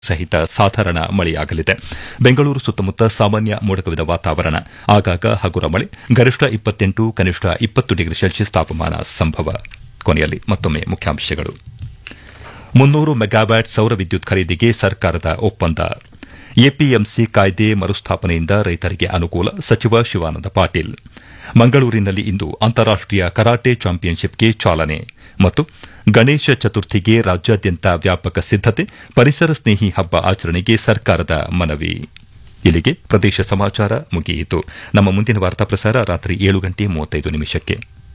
ಸಹಿತ ಸಾಧಾರಣ ಮಳೆಯಾಗಲಿದೆ ಬೆಂಗಳೂರು ಸುತ್ತಮುತ್ತ ಸಾಮಾನ್ಯ ಮೋಡಕವಿದ ವಾತಾವರಣ ಆಗಾಗ ಹಗುರ ಮಳೆ ಗರಿಷ್ಠ ಇಪ್ಪತ್ತೆಂಟು ಕನಿಷ್ಠ ಇಪ್ಪತ್ತು ಡಿಗ್ರಿ ಸೆಲ್ಸಿಯಸ್ ತಾಪಮಾನ ಸಂಭವ ಕೊನೆಯಲ್ಲಿ ಮತ್ತೊಮ್ಮೆ ಮುಖ್ಯಾಂಶಗಳು ಮುನ್ನೂರು ಮೆಗಾವ್ಯಾಟ್ ಸೌರ ವಿದ್ಯುತ್ ಖರೀದಿಗೆ ಸರ್ಕಾರದ ಒಪ್ಪಂದ ಎಪಿಎಂಸಿ ಕಾಯ್ದೆ ಮರುಸ್ಥಾಪನೆಯಿಂದ ರೈತರಿಗೆ ಅನುಕೂಲ ಸಚಿವ ಶಿವಾನಂದ ಪಾಟೀಲ್ ಮಂಗಳೂರಿನಲ್ಲಿ ಇಂದು ಅಂತಾರಾಷ್ಟೀಯ ಕರಾಟೆ ಚಾಂಪಿಯನ್ಶಿಪ್ಗೆ ಚಾಲನೆ ಮತ್ತು ಗಣೇಶ ಚತುರ್ಥಿಗೆ ರಾಜ್ಯಾದ್ಯಂತ ವ್ಯಾಪಕ ಸಿದ್ದತೆ ಪರಿಸರ ಸ್ನೇಹಿ ಹಬ್ಬ ಆಚರಣೆಗೆ ಸರ್ಕಾರದ ಮನವಿ ಇಲ್ಲಿಗೆ ಪ್ರದೇಶ ಸಮಾಚಾರ ಮುಗಿಯಿತು ನಮ್ಮ ಮುಂದಿನ ವಾರ್ತಾ ಪ್ರಸಾರ ರಾತ್ರಿ ಏಳು ಗಂಟೆ ಮೂವತ್ತೈದು ನಿಮಿಷಕ್ಕೆ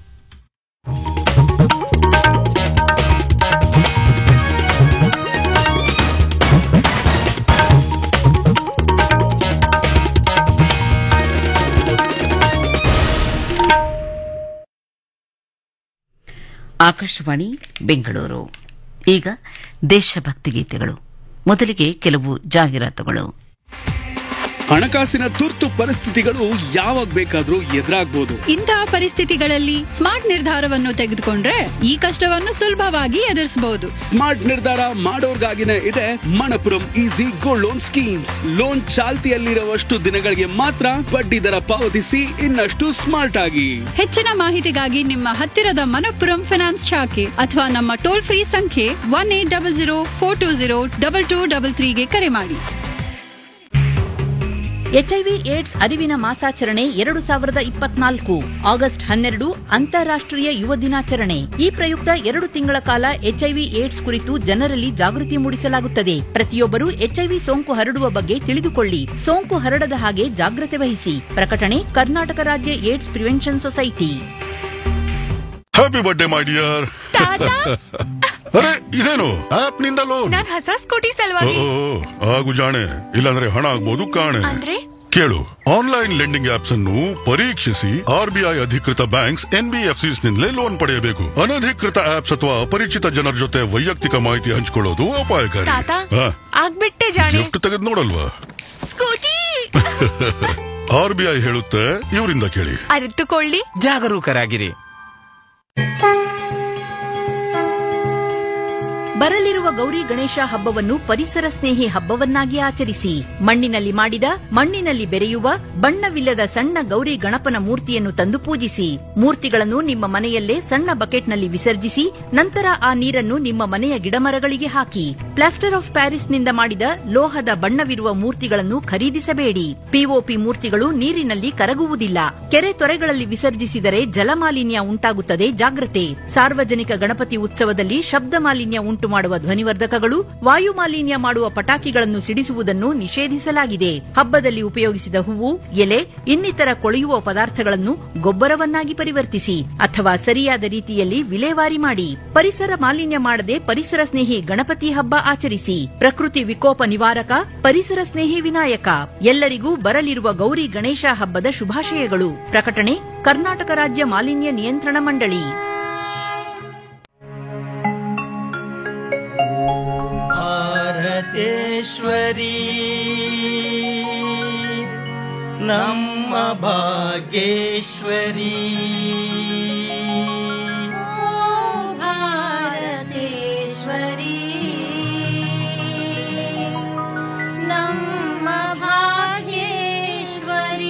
ಆಕಾಶವಾಣಿ ಬೆಂಗಳೂರು ಈಗ ದೇಶಭಕ್ತಿ ಗೀತೆಗಳು ಮೊದಲಿಗೆ ಕೆಲವು ಜಾಹೀರಾತುಗಳು ಹಣಕಾಸಿನ ತುರ್ತು ಪರಿಸ್ಥಿತಿಗಳು ಯಾವಾಗ ಬೇಕಾದ್ರೂ ಎದುರಾಗ್ಬೋದು ಇಂತಹ ಪರಿಸ್ಥಿತಿಗಳಲ್ಲಿ ಸ್ಮಾರ್ಟ್ ನಿರ್ಧಾರವನ್ನು ತೆಗೆದುಕೊಂಡ್ರೆ ಈ ಕಷ್ಟವನ್ನು ಸುಲಭವಾಗಿ ಎದುರಿಸಬಹುದು ಸ್ಮಾರ್ಟ್ ನಿರ್ಧಾರ ಮಾಡೋರ್ಗಾಗಿನೇ ಇದೆ Manappuram easy gold loan schemes loan ಚಾಲ್ತಿಯಲ್ಲಿರುವಷ್ಟು ದಿನಗಳಿಗೆ ಮಾತ್ರ ಬಡ್ಡಿ ದರ ಪಾವತಿಸಿ ಇನ್ನಷ್ಟು ಸ್ಮಾರ್ಟ್ ಆಗಿ ಹೆಚ್ಚಿನ ಮಾಹಿತಿಗಾಗಿ ನಿಮ್ಮ ಹತ್ತಿರದ ಮನಪ್ಪುರಂ ಫಿನಾನ್ಸ್ ಶಾಖೆ ಅಥವಾ ನಮ್ಮ ಟೋಲ್ ಫ್ರೀ ಸಂಖ್ಯೆ one eight double zero four two zero double two double ತ್ರೀಗೆ ಕರೆ ಮಾಡಿ ಎಚ್ಐವಿ ಏಡ್ಸ್ ಅರಿವಿನ ಮಾಸಾಚರಣೆ ಎರಡು ಸಾವಿರದ ಇಪ್ಪತ್ನಾಲ್ಕು ಆಗಸ್ಟ್ ಹನ್ನೆರಡು ಅಂತಾರಾಷ್ಟ್ರೀಯ ಯುವ ದಿನಾಚರಣೆ ಈ ಪ್ರಯುಕ್ತ ಎರಡು ತಿಂಗಳ ಕಾಲ ಎಚ್ಐವಿ ಏಡ್ಸ್ ಕುರಿತು ಜನರಲ್ಲಿ ಜಾಗೃತಿ ಮೂಡಿಸಲಾಗುತ್ತದೆ ಪ್ರತಿಯೊಬ್ಬರು ಎಚ್ಐವಿ ಸೋಂಕು ಹರಡುವ ಬಗ್ಗೆ ತಿಳಿದುಕೊಳ್ಳಿ ಸೋಂಕು ಹರಡದ ಹಾಗೆ ಜಾಗ್ರತೆ ವಹಿಸಿ ಪ್ರಕಟಣೆ ಕರ್ನಾಟಕ ರಾಜ್ಯ AIDS prevention society happy birthday my dear ಅರೆ ಇದೇನು ಆಪ್ ನಿಂದ ಲೋನ್ ನಾನ್ ಹೊಸ ಸ್ಕೂಟಿ ಸಲುವಾಗಿ ಆಗು ಜಾಣೆ ಇಲ್ಲಾಂದ್ರೆ ಹಣ ಆಗ್ಬೋದು ಕಾಣೆ ಅಂದ್ರೆ ಕೇಳು ಆನ್ಲೈನ್ ಲೆಂಡಿಂಗ್ ಆಪ್ಸ್ ಅನ್ನು ಪರೀಕ್ಷಿಸಿ ಆರ್ಬಿಐ ಅಧಿಕೃತ ಬ್ಯಾಂಕ್ಸ್ ಎನ್ಬಿಎಫ್ಸಿಸ್ ನಿಂದಲೇ ಲೋನ್ ಪಡೆಯಬೇಕು ಅನಧಿಕೃತ ಆಪ್ಸ್ ಅಥವಾ ಅಪರಿಚಿತ ಜನರ ಜೊತೆ ವೈಯಕ್ತಿಕ ಮಾಹಿತಿ ಹಂಚಿಕೊಳ್ಳೋದು ಅಪಾಯಕಾರಿ ತಾತ ಹಾ, ಆಗ್ಬಿಟ್ಟೆ ಜಾಣೆ ಗಿಫ್ಟ್ ತೆಗೆದು ನೋಡಲ್ವಾ ಸ್ಕೂಟಿ ಆರ್ಬಿಐ ಹೇಳುತ್ತೆ ಇವರಿಂದ ಕೇಳಿ ಅರಿತುಕೊಳ್ಳಿ ಜಾಗರೂಕರಾಗಿರಿ ಬರಲಿರುವ ಗೌರಿ ಗಣೇಶ ಹಬ್ಬವನ್ನು ಪರಿಸರ ಸ್ನೇಹಿ ಹಬ್ಬವನ್ನಾಗಿ ಆಚರಿಸಿ ಮಣ್ಣಿನಲ್ಲಿ ಮಾಡಿದ ಮಣ್ಣಿನಲ್ಲಿ ಬೆರೆಯುವ ಬಣ್ಣವಿಲ್ಲದ ಸಣ್ಣ ಗೌರಿ ಗಣಪನ ಮೂರ್ತಿಯನ್ನು ತಂದು ಪೂಜಿಸಿ ಮೂರ್ತಿಗಳನ್ನು ನಿಮ್ಮ ಮನೆಯಲ್ಲೇ ಸಣ್ಣ ಬಕೆಟ್ನಲ್ಲಿ ವಿಸರ್ಜಿಸಿ ನಂತರ ಆ ನೀರನ್ನು ನಿಮ್ಮ ಮನೆಯ ಗಿಡಮರಗಳಿಗೆ ಹಾಕಿ ಪ್ಲಾಸ್ಟರ್ ಆಫ್ ಪ್ಯಾರಿಸ್ನಿಂದ ಮಾಡಿದ ಲೋಹದ ಬಣ್ಣವಿರುವ ಮೂರ್ತಿಗಳನ್ನು ಖರೀದಿಸಬೇಡಿ ಪಿಒಪಿ ಮೂರ್ತಿಗಳು ನೀರಿನಲ್ಲಿ ಕರಗುವುದಿಲ್ಲ ಕೆರೆ ತೊರೆಗಳಲ್ಲಿ ವಿಸರ್ಜಿಸಿದರೆ ಜಲಮಾಲಿನ್ಯ ಉಂಟಾಗುತ್ತದೆ ಜಾಗ್ರತೆ ಸಾರ್ವಜನಿಕ ಗಣಪತಿ ಉತ್ಸವದಲ್ಲಿ ಶಬ್ದ ಮಾಲಿನ್ಯ ಉಂಟು ಮಾಡುವ ಧ್ವನಿವರ್ಧಕಗಳು ವಾಯು ಮಾಲಿನ್ಯ ಮಾಡುವ ಪಟಾಕಿಗಳನ್ನು ಸಿಡಿಸುವುದನ್ನು ನಿಷೇಧಿಸಲಾಗಿದೆ ಹಬ್ಬದಲ್ಲಿ ಉಪಯೋಗಿಸಿದ ಹೂವು ಎಲೆ ಇನ್ನಿತರ ಕೊಳೆಯುವ ಪದಾರ್ಥಗಳನ್ನು ಗೊಬ್ಬರವನ್ನಾಗಿ ಪರಿವರ್ತಿಸಿ ಅಥವಾ ಸರಿಯಾದ ರೀತಿಯಲ್ಲಿ ವಿಲೇವಾರಿ ಮಾಡಿ ಪರಿಸರ ಮಾಲಿನ್ಯ ಮಾಡದೆ ಪರಿಸರ ಸ್ನೇಹಿ ಗಣಪತಿ ಹಬ್ಬ ಆಚರಿಸಿ ಪ್ರಕೃತಿ ವಿಕೋಪ ನಿವಾರಕ ಪರಿಸರ ಸ್ನೇಹಿ ವಿನಾಯಕ ಎಲ್ಲರಿಗೂ ಬರಲಿರುವ ಗೌರಿ ಗಣೇಶ ಹಬ್ಬದ ಶುಭಾಶಯಗಳು ಪ್ರಕಟಣೆ ಕರ್ನಾಟಕ ರಾಜ್ಯ ಮಾಲಿನ್ಯ ನಿಯಂತ್ರಣ ಮಂಡಳಿ ಭಾರತೇಶ್ವರಿ ನಮ್ಮ ಭಾಗ್ಯೇಶ್ವರಿ ಭಾರತೇಶ್ವರಿ ನಮ್ಮ ಭಾಗ್ಯೇಶ್ವರಿ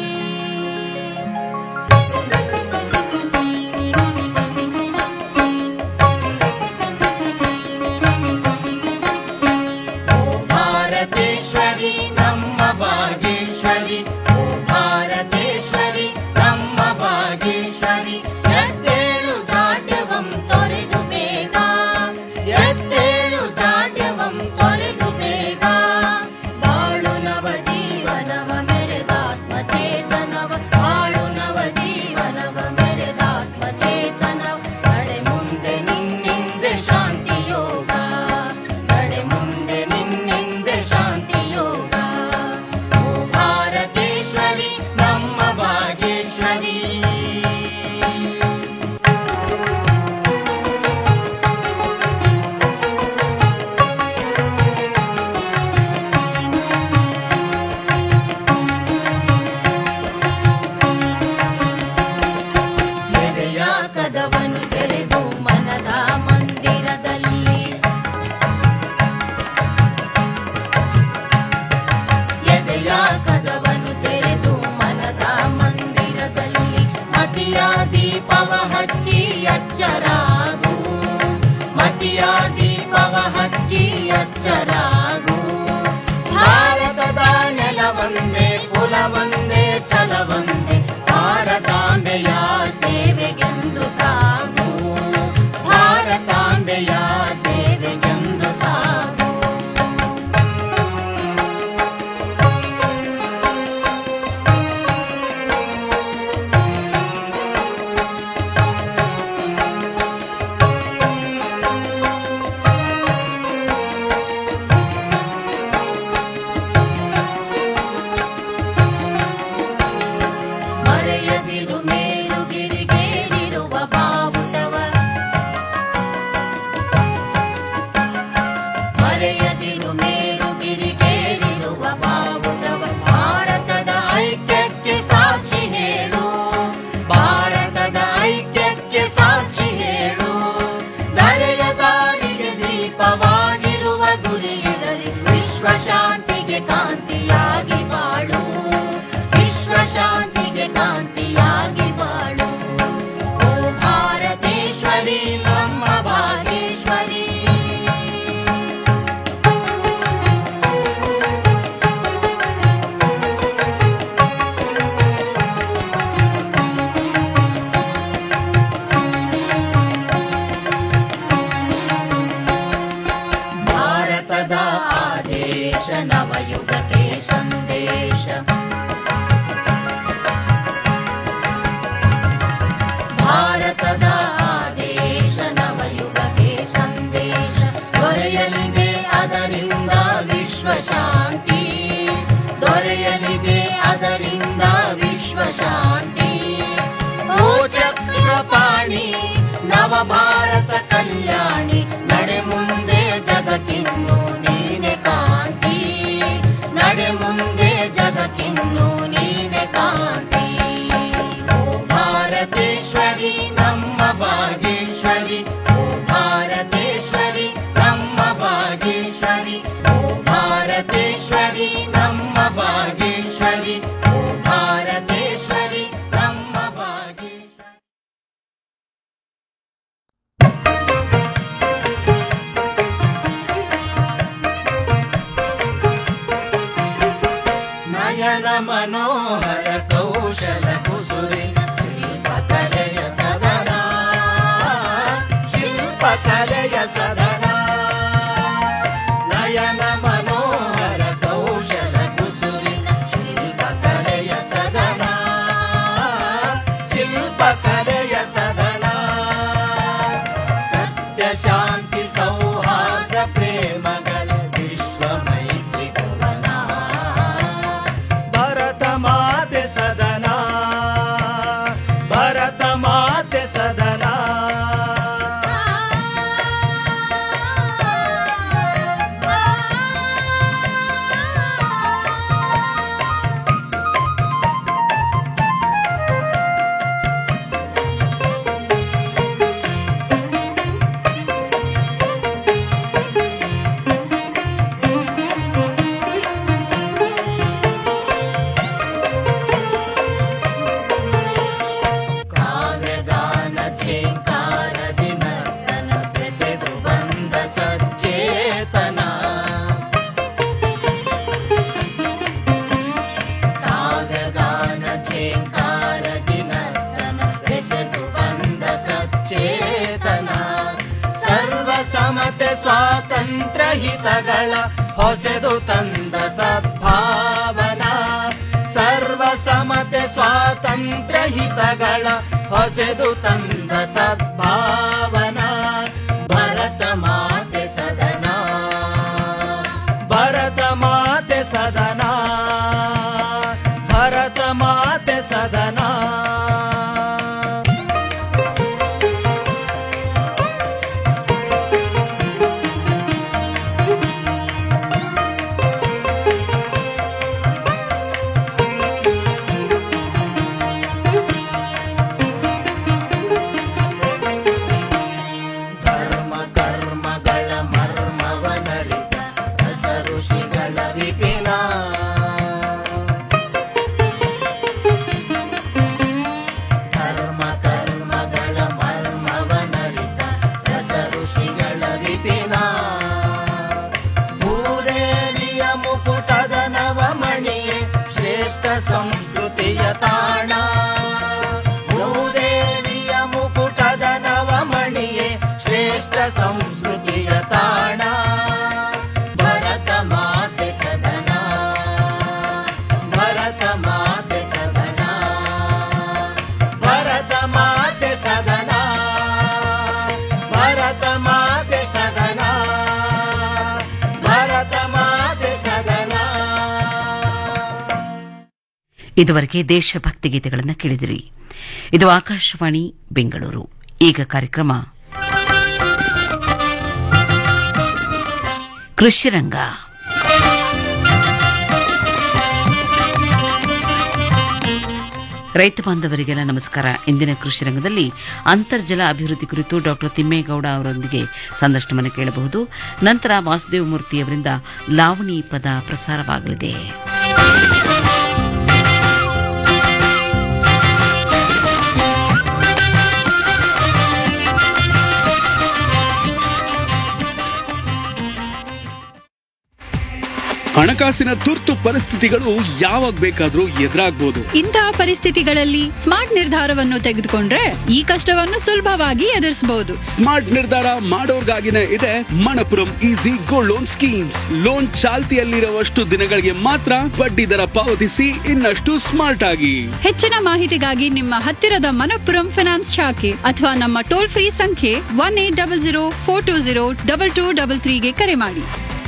ಭಾರತೇಶ್ವರಿ ನಮ್ಮ ಭಾಗ್ಯೇಶ್ವರಿ ಓ ಭಾರತೇಶ್ವರಿ ನಮ್ಮ ಭಾಗ್ಯೇಶ್ವರಿ ಎದ್ದೇಳು ಜಾಡ್ಯವಂ ತೊರೆದು ಬೇಗ ಎದ್ದೇಳು ಜಾಡ್ಯವಂ ತೊರೆದು ಬೇಗ ಬಾಳು ನವ ಜೀವನವ ಮೆರೆದಾತ್ಮ ಚೇತನವ ಬಾಳು ನವ ಜೀವನವ ಮೆರೆದಾತ್ಮ ಚೇತನವ ನಡೆ ಮುಂದೆ ನಿನ್ನಿಂದೆ ಶಾಂತಿ ಯೋಗ ನಡೆ ಮುಂದೆ ನಿನ್ನಿಂದೆ ಶಾಂತಿ ಯೋಗ ದೀಪವ ಹಚ್ಚಿ ಅಚ್ಚರಾಗು ಮತಿಯ ದೀಪವ ಹಚ್ಚಿ ಅಚ್ಚರಾಗು ಭಾರತದ ನೆಲವೊಂದೇ ಕುಲವೊಂದೇ ಛಲವೊಂದೇ ಭಾರತಾಂಬೆಯ ಸೇವೆಗೆಂದು ಸಾಗು ಭಾರತಾಂಬೆಯ ಸೇವೆಗೆಂದು ಸಾಗು ಮರೆಯದಿರು ಮೇಲುಗಿರಿಗೇರಿರುವ ಬಾವುಟವ ಮರೆಯದಿರು ಮೇಲುಗಿರಿಗೇರಿರುವ ಬಾವುಟವ ಭಾರತದ ಐಕ್ಯಕ್ಕೆ ಸಾಕ್ಷಿ ಹೇಳು ಭಾರತದ ಐಕ್ಯಕ್ಕೆ ಸಾಕ್ಷಿ ಹೇಳು ಧರೆಯ ದಾರಿಗೆ ದೀಪವಾಗಿರುವ ಗುರಿಯಿರಲಿ ವಿಶ್ವ ಶಾಂತಿಗೆ ಕಾಂತಿಯಾಗಿ ಬಾಳು ವಿಶ್ವ ಶಾಂತಿಗೆ ಕಾಂತಿಯಾಗಿ ಬಾಳು ಓ ಭಾರತೇಶ್ವರಿ ನಮ್ಮ ಭಾಗೇಶ್ವರಿ ಭಾರತದ ಆದೇಶ ನವಯುಗಕ್ಕೆ ಸಂದೇಶ ಭಾರತದ ಆದೇಶ ನವಯುಗಕ್ಕೆ ಸಂದೇಶ ದೊರೆಯಲಿದೆ ಅದರಿಂದ ವಿಶ್ವ ಶಾಂತಿ ದೊರೆಯಲಿದೆ ಅದರಿಂದ ವಿಶ್ವ ಶಾಂತಿ ಓ ಚಕ್ರಪಾಣಿ ನವ ಭಾರತ ಕಲ್ಯಾಣಿ ನಡೆ ಮುಂದೆ ಜಗತ್ತಿನ್ನು ನೀನೆ ಕಾಂತಿ ನಡೆ ಮುಂದೆ ಜಗತ್ತಿನ್ನು ನೀನೆ ಕಾಂತಿ ಓ ಭಾರತೇಶ್ವರಿ ನಮ್ಮ ಭಾಗೇಶ್ವರಿ ಓ ಭಾರತೇಶ್ವರಿ ನಮ್ಮ ಭಾಗೇಶ್ವರಿ ಓ ಭಾರತೇಶ್ವರಿ ನಮ್ಮ ಭಾಗೇಶ್ವರಿ ಓ ಭಾರತೇಶ್ವರಿ ನಮ್ಮ ಭಾಗೇಶ್ವರಿ ನಯನ ಮನೋಹರ ಕೌಶಲ ಕುಸುರಿ ಶಿಲ್ಪಕಲೆಯ ಸದನ ಶಿಲ್ಪಕಲೆಯ ಸದನ ನಯನ ಮನೋಹರ ಕೌಶಲ ಕುಸುರಿ ಶಿಲ್ಪಕಲೆಯ ಸದನ ಶಿಲ್ಪಕಲೆಯ ಸದನ ಸತ್ಯ ಶಾಂತಿ ಸೌಹಾರ್ದ ಪ್ರೇಮಗಳ ವಿಶ್ವ ಮೈತ್ರಿ ಭುವನ ಭರತ ಮಾತೆ ಸದನ ಭರತ ಮಾತೆ ಸದನ ಕಾವ್ಯಗಾನ ಛೇಂಕಾರದಿ ನರ್ತನ ಬೆಸೆದು ಬಂದ ಸಚ್ಚೇತನ ಕಾವ್ಯಗಾನ ಛೇಂಕಾರದಿ ನರ್ತನ ಬೆಸೆದು ಬಂದ ಸಚ್ಚೇತನ ಸರ್ವ ಸಮತೆ ಸ್ವಾತಂತ್ರ್ಯ ಹಿತಗಳ ಹೊಸೆದು ತಂದ ಸದ್ಭಾವನ ಸರ್ವ ಸಮತೆ ಸ್ವಾತಂತ್ರ್ಯ ಹಿತಗಳ ಹೊಸೆದು ತಂದ ಸದ್ಭಾವನ ಭರತ ಮಾತೆ ಸದನ ಭರತ ಮಾತೆ ಸದನ ಭರತ ಮಾತೆ ಸದನ ಧರ್ಮ ಕರ್ಮಗಳ ಮರ್ಮವನರಿತ ರಸ ಋಷಿಗಳ ವಿಪಿನ ಧರ್ಮ ಕರ್ಮ ಸಂಸ್ಕೃತಿಯ ತಾಣ ಭರತ ಮಾತೆ ಸದನ ಭರತ ಮಾತೆ ಸದನ ಭರತ ಮಾತೆ ಸದನ ಭರತ ಮಾತೆ ಸದನ ಭರತ ಮಾತೆ ಸದನ ಇದುವರೆಗೆ ದೇಶಭಕ್ತಿ ಗೀತೆಗಳನ್ನು ಕೇಳಿದಿರಿ ಇದು ಆಕಾಶವಾಣಿ ಬೆಂಗಳೂರು ಈಗ ಕಾರ್ಯಕ್ರಮ ಕೃಷಿರಂಗ ರೈತ ಬಾಂಧವರಿಗೆಲ್ಲ ನಮಸ್ಕಾರ ಇಂದಿನ ಕೃಷಿ ರಂಗದಲ್ಲಿ ಅಂತರ್ಜಲ ಅಭಿವೃದ್ಧಿ ಕುರಿತು ಡಾಕ್ಟರ್ ತಿಮ್ಮೇಗೌಡ ಅವರೊಂದಿಗೆ ಸಂದರ್ಶನವನ್ನು ಕೇಳಬಹುದು ನಂತರ ವಾಸುದೇವ ಮೂರ್ತಿ ಅವರಿಂದ ಲಾವಣಿ ಪದ ಪ್ರಸಾರವಾಗಲಿದೆ ಹಣಕಾಸಿನ ತುರ್ತು ಪರಿಸ್ಥಿತಿಗಳು ಯಾವಾಗ ಬೇಕಾದ್ರೂ ಎದುರಾಗ್ಬೋದು ಇಂತಹ ಪರಿಸ್ಥಿತಿಗಳಲ್ಲಿ ಸ್ಮಾರ್ಟ್ ನಿರ್ಧಾರವನ್ನು ತೆಗೆದುಕೊಂಡ್ರೆ ಈ ಕಷ್ಟವನ್ನು ಸುಲಭವಾಗಿ ಎದುರಿಸಬಹುದು ಸ್ಮಾರ್ಟ್ ನಿರ್ಧಾರ ಮಾಡೋರ್ಗಾಗಿನೇ ಇದೆ Manappuram easy gold loan schemes loan ಚಾಲ್ತಿಯಲ್ಲಿರುವಷ್ಟು ದಿನಗಳಿಗೆ ಮಾತ್ರ ಬಡ್ಡಿ ದರ ಪಾವತಿಸಿ ಇನ್ನಷ್ಟು ಸ್ಮಾರ್ಟ್ ಆಗಿ ಹೆಚ್ಚಿನ ಮಾಹಿತಿಗಾಗಿ ನಿಮ್ಮ ಹತ್ತಿರದ ಮನಪ್ಪುರಂ ಫಿನಾನ್ಸ್ ಶಾಖೆ ಅಥವಾ ನಮ್ಮ ಟೋಲ್ ಫ್ರೀ ಸಂಖ್ಯೆ one eight double zero four two zero double two double ತ್ರೀಗೆ ಕರೆ ಮಾಡಿ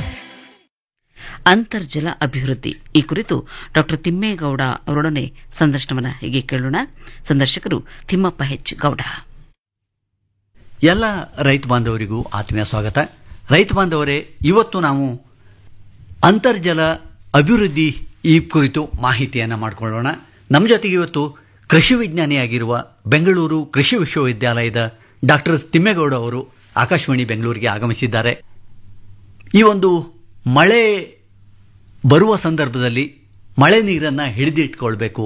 ಅಂತರ್ಜಲ ಅಭಿವೃದ್ಧಿ ಈ ಕುರಿತು ಡಾಕ್ಟರ್ ತಿಮ್ಮೇಗೌಡ ಅವರೊಡನೆ ಸಂದರ್ಶನವನ್ನು ಹೀಗೆ ಕೇಳೋಣ ಸಂದರ್ಶಕರು ತಿಮ್ಮಪ್ಪ ಹೆಚ್ ಗೌಡ ಎಲ್ಲ ರೈತ ಬಾಂಧವರಿಗೂ ಆತ್ಮೀಯ ಸ್ವಾಗತ ರೈತ ಬಾಂಧವರೇ ಇವತ್ತು ನಾವು ಅಂತರ್ಜಲ ಅಭಿವೃದ್ಧಿ ಈ ಕುರಿತು ಮಾಹಿತಿಯನ್ನು ಮಾಡಿಕೊಳ್ಳೋಣ ನಮ್ಮ ಜೊತೆಗೆ ಇವತ್ತು ಕೃಷಿ ವಿಜ್ಞಾನಿಯಾಗಿರುವ ಬೆಂಗಳೂರು ಕೃಷಿ ವಿಶ್ವವಿದ್ಯಾಲಯದ ಡಾಕ್ಟರ್ ತಿಮ್ಮೇಗೌಡ ಅವರು ಆಕಾಶವಾಣಿ ಬೆಂಗಳೂರಿಗೆ ಆಗಮಿಸಿದ್ದಾರೆ ಈ ಒಂದು ಮಳೆ ಬರುವ ಸಂದರ್ಭದಲ್ಲಿ ಮಳೆ ನೀರನ್ನು ಹಿಡಿದಿಟ್ಕೊಳ್ಬೇಕು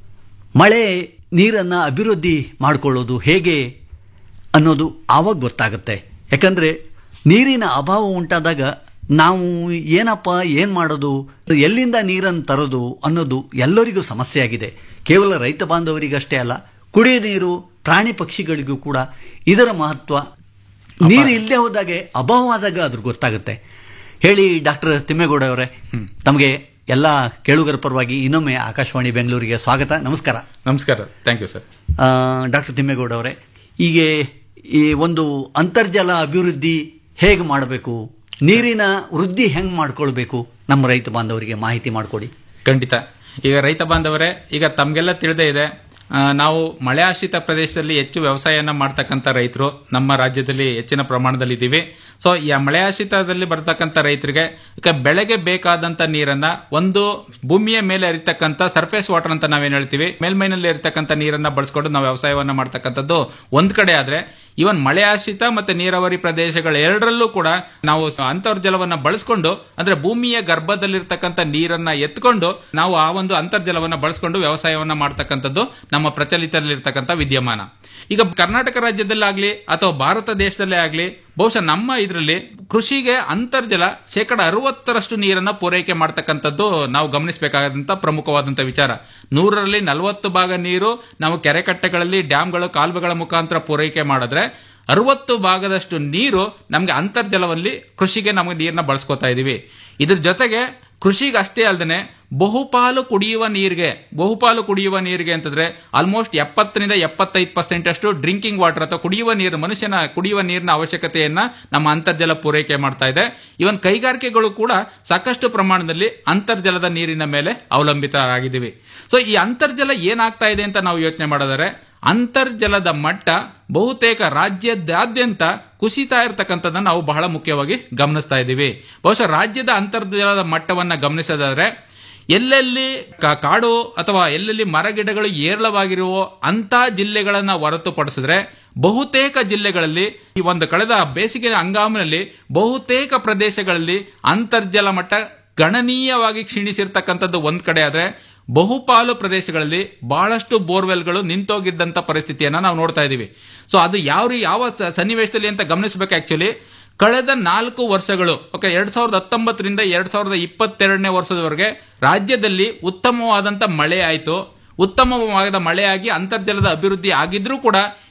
ಮಳೆ ನೀರನ್ನು ಅಭಿವೃದ್ಧಿ ಮಾಡಿಕೊಳ್ಳೋದು ಹೇಗೆ ಅನ್ನೋದು ಆವಾಗ ಗೊತ್ತಾಗುತ್ತೆ ಯಾಕಂದರೆ ನೀರಿನ ಅಭಾವ ಉಂಟಾದಾಗ ನಾವು ಏನಪ್ಪ ಏನು ಮಾಡೋದು ಎಲ್ಲಿಂದ ನೀರನ್ನು ತರೋದು ಅನ್ನೋದು ಎಲ್ಲರಿಗೂ ಸಮಸ್ಯೆ ಆಗಿದೆ ಕೇವಲ ರೈತ ಬಾಂಧವರಿಗಷ್ಟೇ ಅಲ್ಲ ಕುಡಿಯೋ ನೀರು ಪ್ರಾಣಿ ಪಕ್ಷಿಗಳಿಗೂ ಕೂಡ ಇದರ ಮಹತ್ವ ನೀರು ಇಲ್ಲದೆ ಹೋದಾಗೆ ಅಭಾವ ಆದಾಗ ಅದ್ರ ಗೊತ್ತಾಗುತ್ತೆ ಹೇಳಿ ಡಾಕ್ಟರ್ ತಿಮ್ಮೇಗೌಡ ಅವರೇ ತಮಗೆ ಎಲ್ಲ ಕೇಳುಗರ ಪರವಾಗಿ ಇನ್ನೊಮ್ಮೆ ಆಕಾಶವಾಣಿ ಬೆಂಗಳೂರಿಗೆ ಸ್ವಾಗತ ನಮಸ್ಕಾರ ನಮಸ್ಕಾರ thank you sir doctor Thimmegowda ಅವರೇ ಈಗ ಈ ಒಂದು ಅಂತರ್ಜಲ ಅಭಿವೃದ್ಧಿ ಹೇಗೆ ಮಾಡಬೇಕು ನೀರಿನ ವೃದ್ಧಿ ಹೆಂಗೆ ಮಾಡ್ಕೊಳ್ಬೇಕು ನಮ್ಮ ರೈತ ಬಾಂಧವರಿಗೆ ಮಾಹಿತಿ ಮಾಡಿಕೊಡಿ ಖಂಡಿತ ಈಗ ರೈತ ಬಾಂಧವರೇ ಈಗ ತಮಗೆಲ್ಲ ತಿಳಿದೇ ಇದೆ ಆ, ನಾವು ಮಳೆ ಆಶ್ರಿತ ಪ್ರದೇಶದಲ್ಲಿ ಹೆಚ್ಚು ವ್ಯವಸಾಯನ ಮಾಡ್ತಕ್ಕಂಥ ರೈತರು ನಮ್ಮ ರಾಜ್ಯದಲ್ಲಿ ಹೆಚ್ಚಿನ ಪ್ರಮಾಣದಲ್ಲಿ ಇದ್ದೀವಿ ಸೊ ಈ ಮಳೆ ಆಶ್ರಿತದಲ್ಲಿ ಬರ್ತಕ್ಕಂಥ ರೈತರಿಗೆ ಈಗ ಬೆಳೆಗೆ ಬೇಕಾದಂತ ನೀರನ್ನ ಒಂದು ಭೂಮಿಯ ಮೇಲೆ ಹರಿತಕ್ಕಂಥ ಸರ್ಫೇಸ್ ವಾಟರ್ ಅಂತ ನಾವೇನ್ ಹೇಳ್ತೀವಿ ಮೇಲ್ಮೈನಲ್ಲಿ ಇರತಕ್ಕಂಥ ನೀರನ್ನ ಬಳಸ್ಕೊಂಡು ನಾವು ವ್ಯವಸಾಯವನ್ನ ಮಾಡ್ತಕ್ಕಂಥದ್ದು ಒಂದ್ ಕಡೆ ಆದ್ರೆ ಇವನ್ ಮಳೆ ಆಶ್ರಿತ ಮತ್ತೆ ನೀರಾವರಿ ಪ್ರದೇಶಗಳ ಎರಡರಲ್ಲೂ ಕೂಡ ನಾವು ಸ- ಅಂತರ್ಜಲವನ್ನ ಬಳಸ್ಕೊಂಡು ಅಂದ್ರೆ ಭೂಮಿಯ ಗರ್ಭದಲ್ಲಿರ್ತಕ್ಕಂಥ ನೀರನ್ನ ಎತ್ಕೊಂಡು ನಾವು ಆ ಒಂದು ಅಂತರ್ಜಲವನ್ನ ಬಳಸ್ಕೊಂಡು ವ್ಯವಸಾಯವನ್ನ ಮಾಡ್ತಕ್ಕಂಥದ್ದು ನಮ್ಮ ಪ್ರಚಲಿತದಲ್ಲಿರ್ತಕ್ಕಂಥ ವಿದ್ಯಮಾನ ಈಗ ಕರ್ನಾಟಕ ರಾಜ್ಯದಲ್ಲಾಗ್ಲಿ ಅಥವಾ ಭಾರತ ದೇಶದಲ್ಲೇ ಆಗ್ಲಿ ಬಹುಶಃ ನಮ್ಮ ಇದರಲ್ಲಿ ಕೃಷಿಗೆ ಅಂತರ್ಜಲ ಶೇಕಡ ಅರವತ್ತರಷ್ಟು ನೀರನ್ನ ಪೂರೈಕೆ ಮಾಡ್ತಕ್ಕಂಥದ್ದು ನಾವು ಗಮನಿಸಬೇಕಾದಂತ ಪ್ರಮುಖವಾದಂತ ವಿಚಾರ ನೂರರಲ್ಲಿ ನಲವತ್ತು ಭಾಗ ನೀರು ನಾವು ಕೆರೆಕಟ್ಟೆಗಳಲ್ಲಿ ಡ್ಯಾಂಗಳು ಕಾಲುವೆಗಳ ಮುಖಾಂತರ ಪೂರೈಕೆ ಮಾಡಿದ್ರೆ ಅರವತ್ತು ಭಾಗದಷ್ಟು ನೀರು ನಮಗೆ ಅಂತರ್ಜಲದಲ್ಲಿ ಕೃಷಿಗೆ ನಮಗೆ ನೀರನ್ನ ಬಳಸ್ಕೊತಾ ಇದೀವಿ ಇದ್ರ ಜೊತೆಗೆ ಕೃಷಿಗೆ ಅಷ್ಟೇ ಅಲ್ಲದೆ ಬಹುಪಾಲು ಕುಡಿಯುವ ನೀರಿಗೆ ಬಹುಪಾಲು ಕುಡಿಯುವ ನೀರಿಗೆ ಅಂತಂದ್ರೆ ಆಲ್ಮೋಸ್ಟ್ ಎಪ್ಪತ್ತರಿಂದ ಎಪ್ಪತ್ತೈದು ಪರ್ಸೆಂಟ್ ಅಷ್ಟು ಡ್ರಿಂಕಿಂಗ್ ವಾಟರ್ ಅಥವಾ ಕುಡಿಯುವ ನೀರು ಮನುಷ್ಯನ ಕುಡಿಯುವ ನೀರಿನ ಅವಶ್ಯಕತೆಯನ್ನ ನಮ್ಮ ಅಂತರ್ಜಲ ಪೂರೈಕೆ ಮಾಡ್ತಾ ಇದೆ ಇವನ್ ಕೈಗಾರಿಕೆಗಳು ಕೂಡ ಸಾಕಷ್ಟು ಪ್ರಮಾಣದಲ್ಲಿ ಅಂತರ್ಜಲದ ನೀರಿನ ಮೇಲೆ ಅವಲಂಬಿತರಾಗಿದ್ದೀವಿ ಸೊ ಈ ಅಂತರ್ಜಲ ಏನಾಗ್ತಾ ಇದೆ ಅಂತ ನಾವು ಯೋಚನೆ ಮಾಡೋದಾದ್ರೆ ಅಂತರ್ಜಲದ ಮಟ್ಟ ಬಹುತೇಕ ರಾಜ್ಯದಾದ್ಯಂತ ಕುಸಿತಾ ಇರತಕ್ಕಂಥದ್ದನ್ನ ನಾವು ಬಹಳ ಮುಖ್ಯವಾಗಿ ಗಮನಿಸ್ತಾ ಇದ್ದೀವಿ ಬಹುಶಃ ರಾಜ್ಯದ ಅಂತರ್ಜಲದ ಮಟ್ಟವನ್ನ ಗಮನಿಸೋದಾದ್ರೆ ಎಲ್ಲೆಲ್ಲಿ ಕಾ- ಕಾಡು ಅಥವಾ ಎಲ್ಲೆಲ್ಲಿ ಮರಗಿಡಗಳು ಏರಳವಾಗಿರುವ ಅಂತ ಜಿಲ್ಲೆಗಳನ್ನ ಹೊರತುಪಡಿಸಿದ್ರೆ ಬಹುತೇಕ ಜಿಲ್ಲೆಗಳಲ್ಲಿ ಈ ಒಂದು ಕಳೆದ ಬೇಸಿಗೆ ಹಂಗಾಮಿನಲ್ಲಿ ಬಹುತೇಕ ಪ್ರದೇಶಗಳಲ್ಲಿ ಅಂತರ್ಜಲ ಮಟ್ಟ ಗಣನೀಯವಾಗಿ ಕ್ಷೀಣಿಸಿರ್ತಕ್ಕಂಥದ್ದು ಒಂದ್ ಕಡೆ ಆದ್ರೆ ಬಹುಪಾಲು ಪ್ರದೇಶಗಳಲ್ಲಿ ಬಹಳಷ್ಟು ಬೋರ್ವೆಲ್ಗಳು ನಿಂತೋಗಿದ್ದಂತ ಪರಿಸ್ಥಿತಿಯನ್ನ ನಾವು ನೋಡ್ತಾ ಇದೀವಿ ಸೊ ಅದು ಯಾವ ರೀ- ಯಾವ ಸ- ಸನ್ನಿವೇಶದಲ್ಲಿ ಅಂತ ಗಮನಿಸಬೇಕು ಆಕ್ಚುಲಿ ಕಳೆದ ನಾಲ್ಕು ವರ್ಷಗಳು ಓಕೆ ಎರಡ್ ಸಾವಿರದ ಹತ್ತೊಂಬತ್ತರಿಂದ ಎರಡ್ ಸಾವಿರದ ಇಪ್ಪತ್ತೆರಡನೇ ವರ್ಷದವರೆಗೆ ರಾಜ್ಯದಲ್ಲಿ ಉತ್ತಮವಾದಂತ ಮಳೆ ಆಯಿತು ಉತ್ತಮವಾದ ಮಳೆಯಾಗಿ ಅಂತರ್ಜಲದ ಅಭಿವೃದ್ಧಿ ಆಗಿದ್ರೂ ಕೂಡ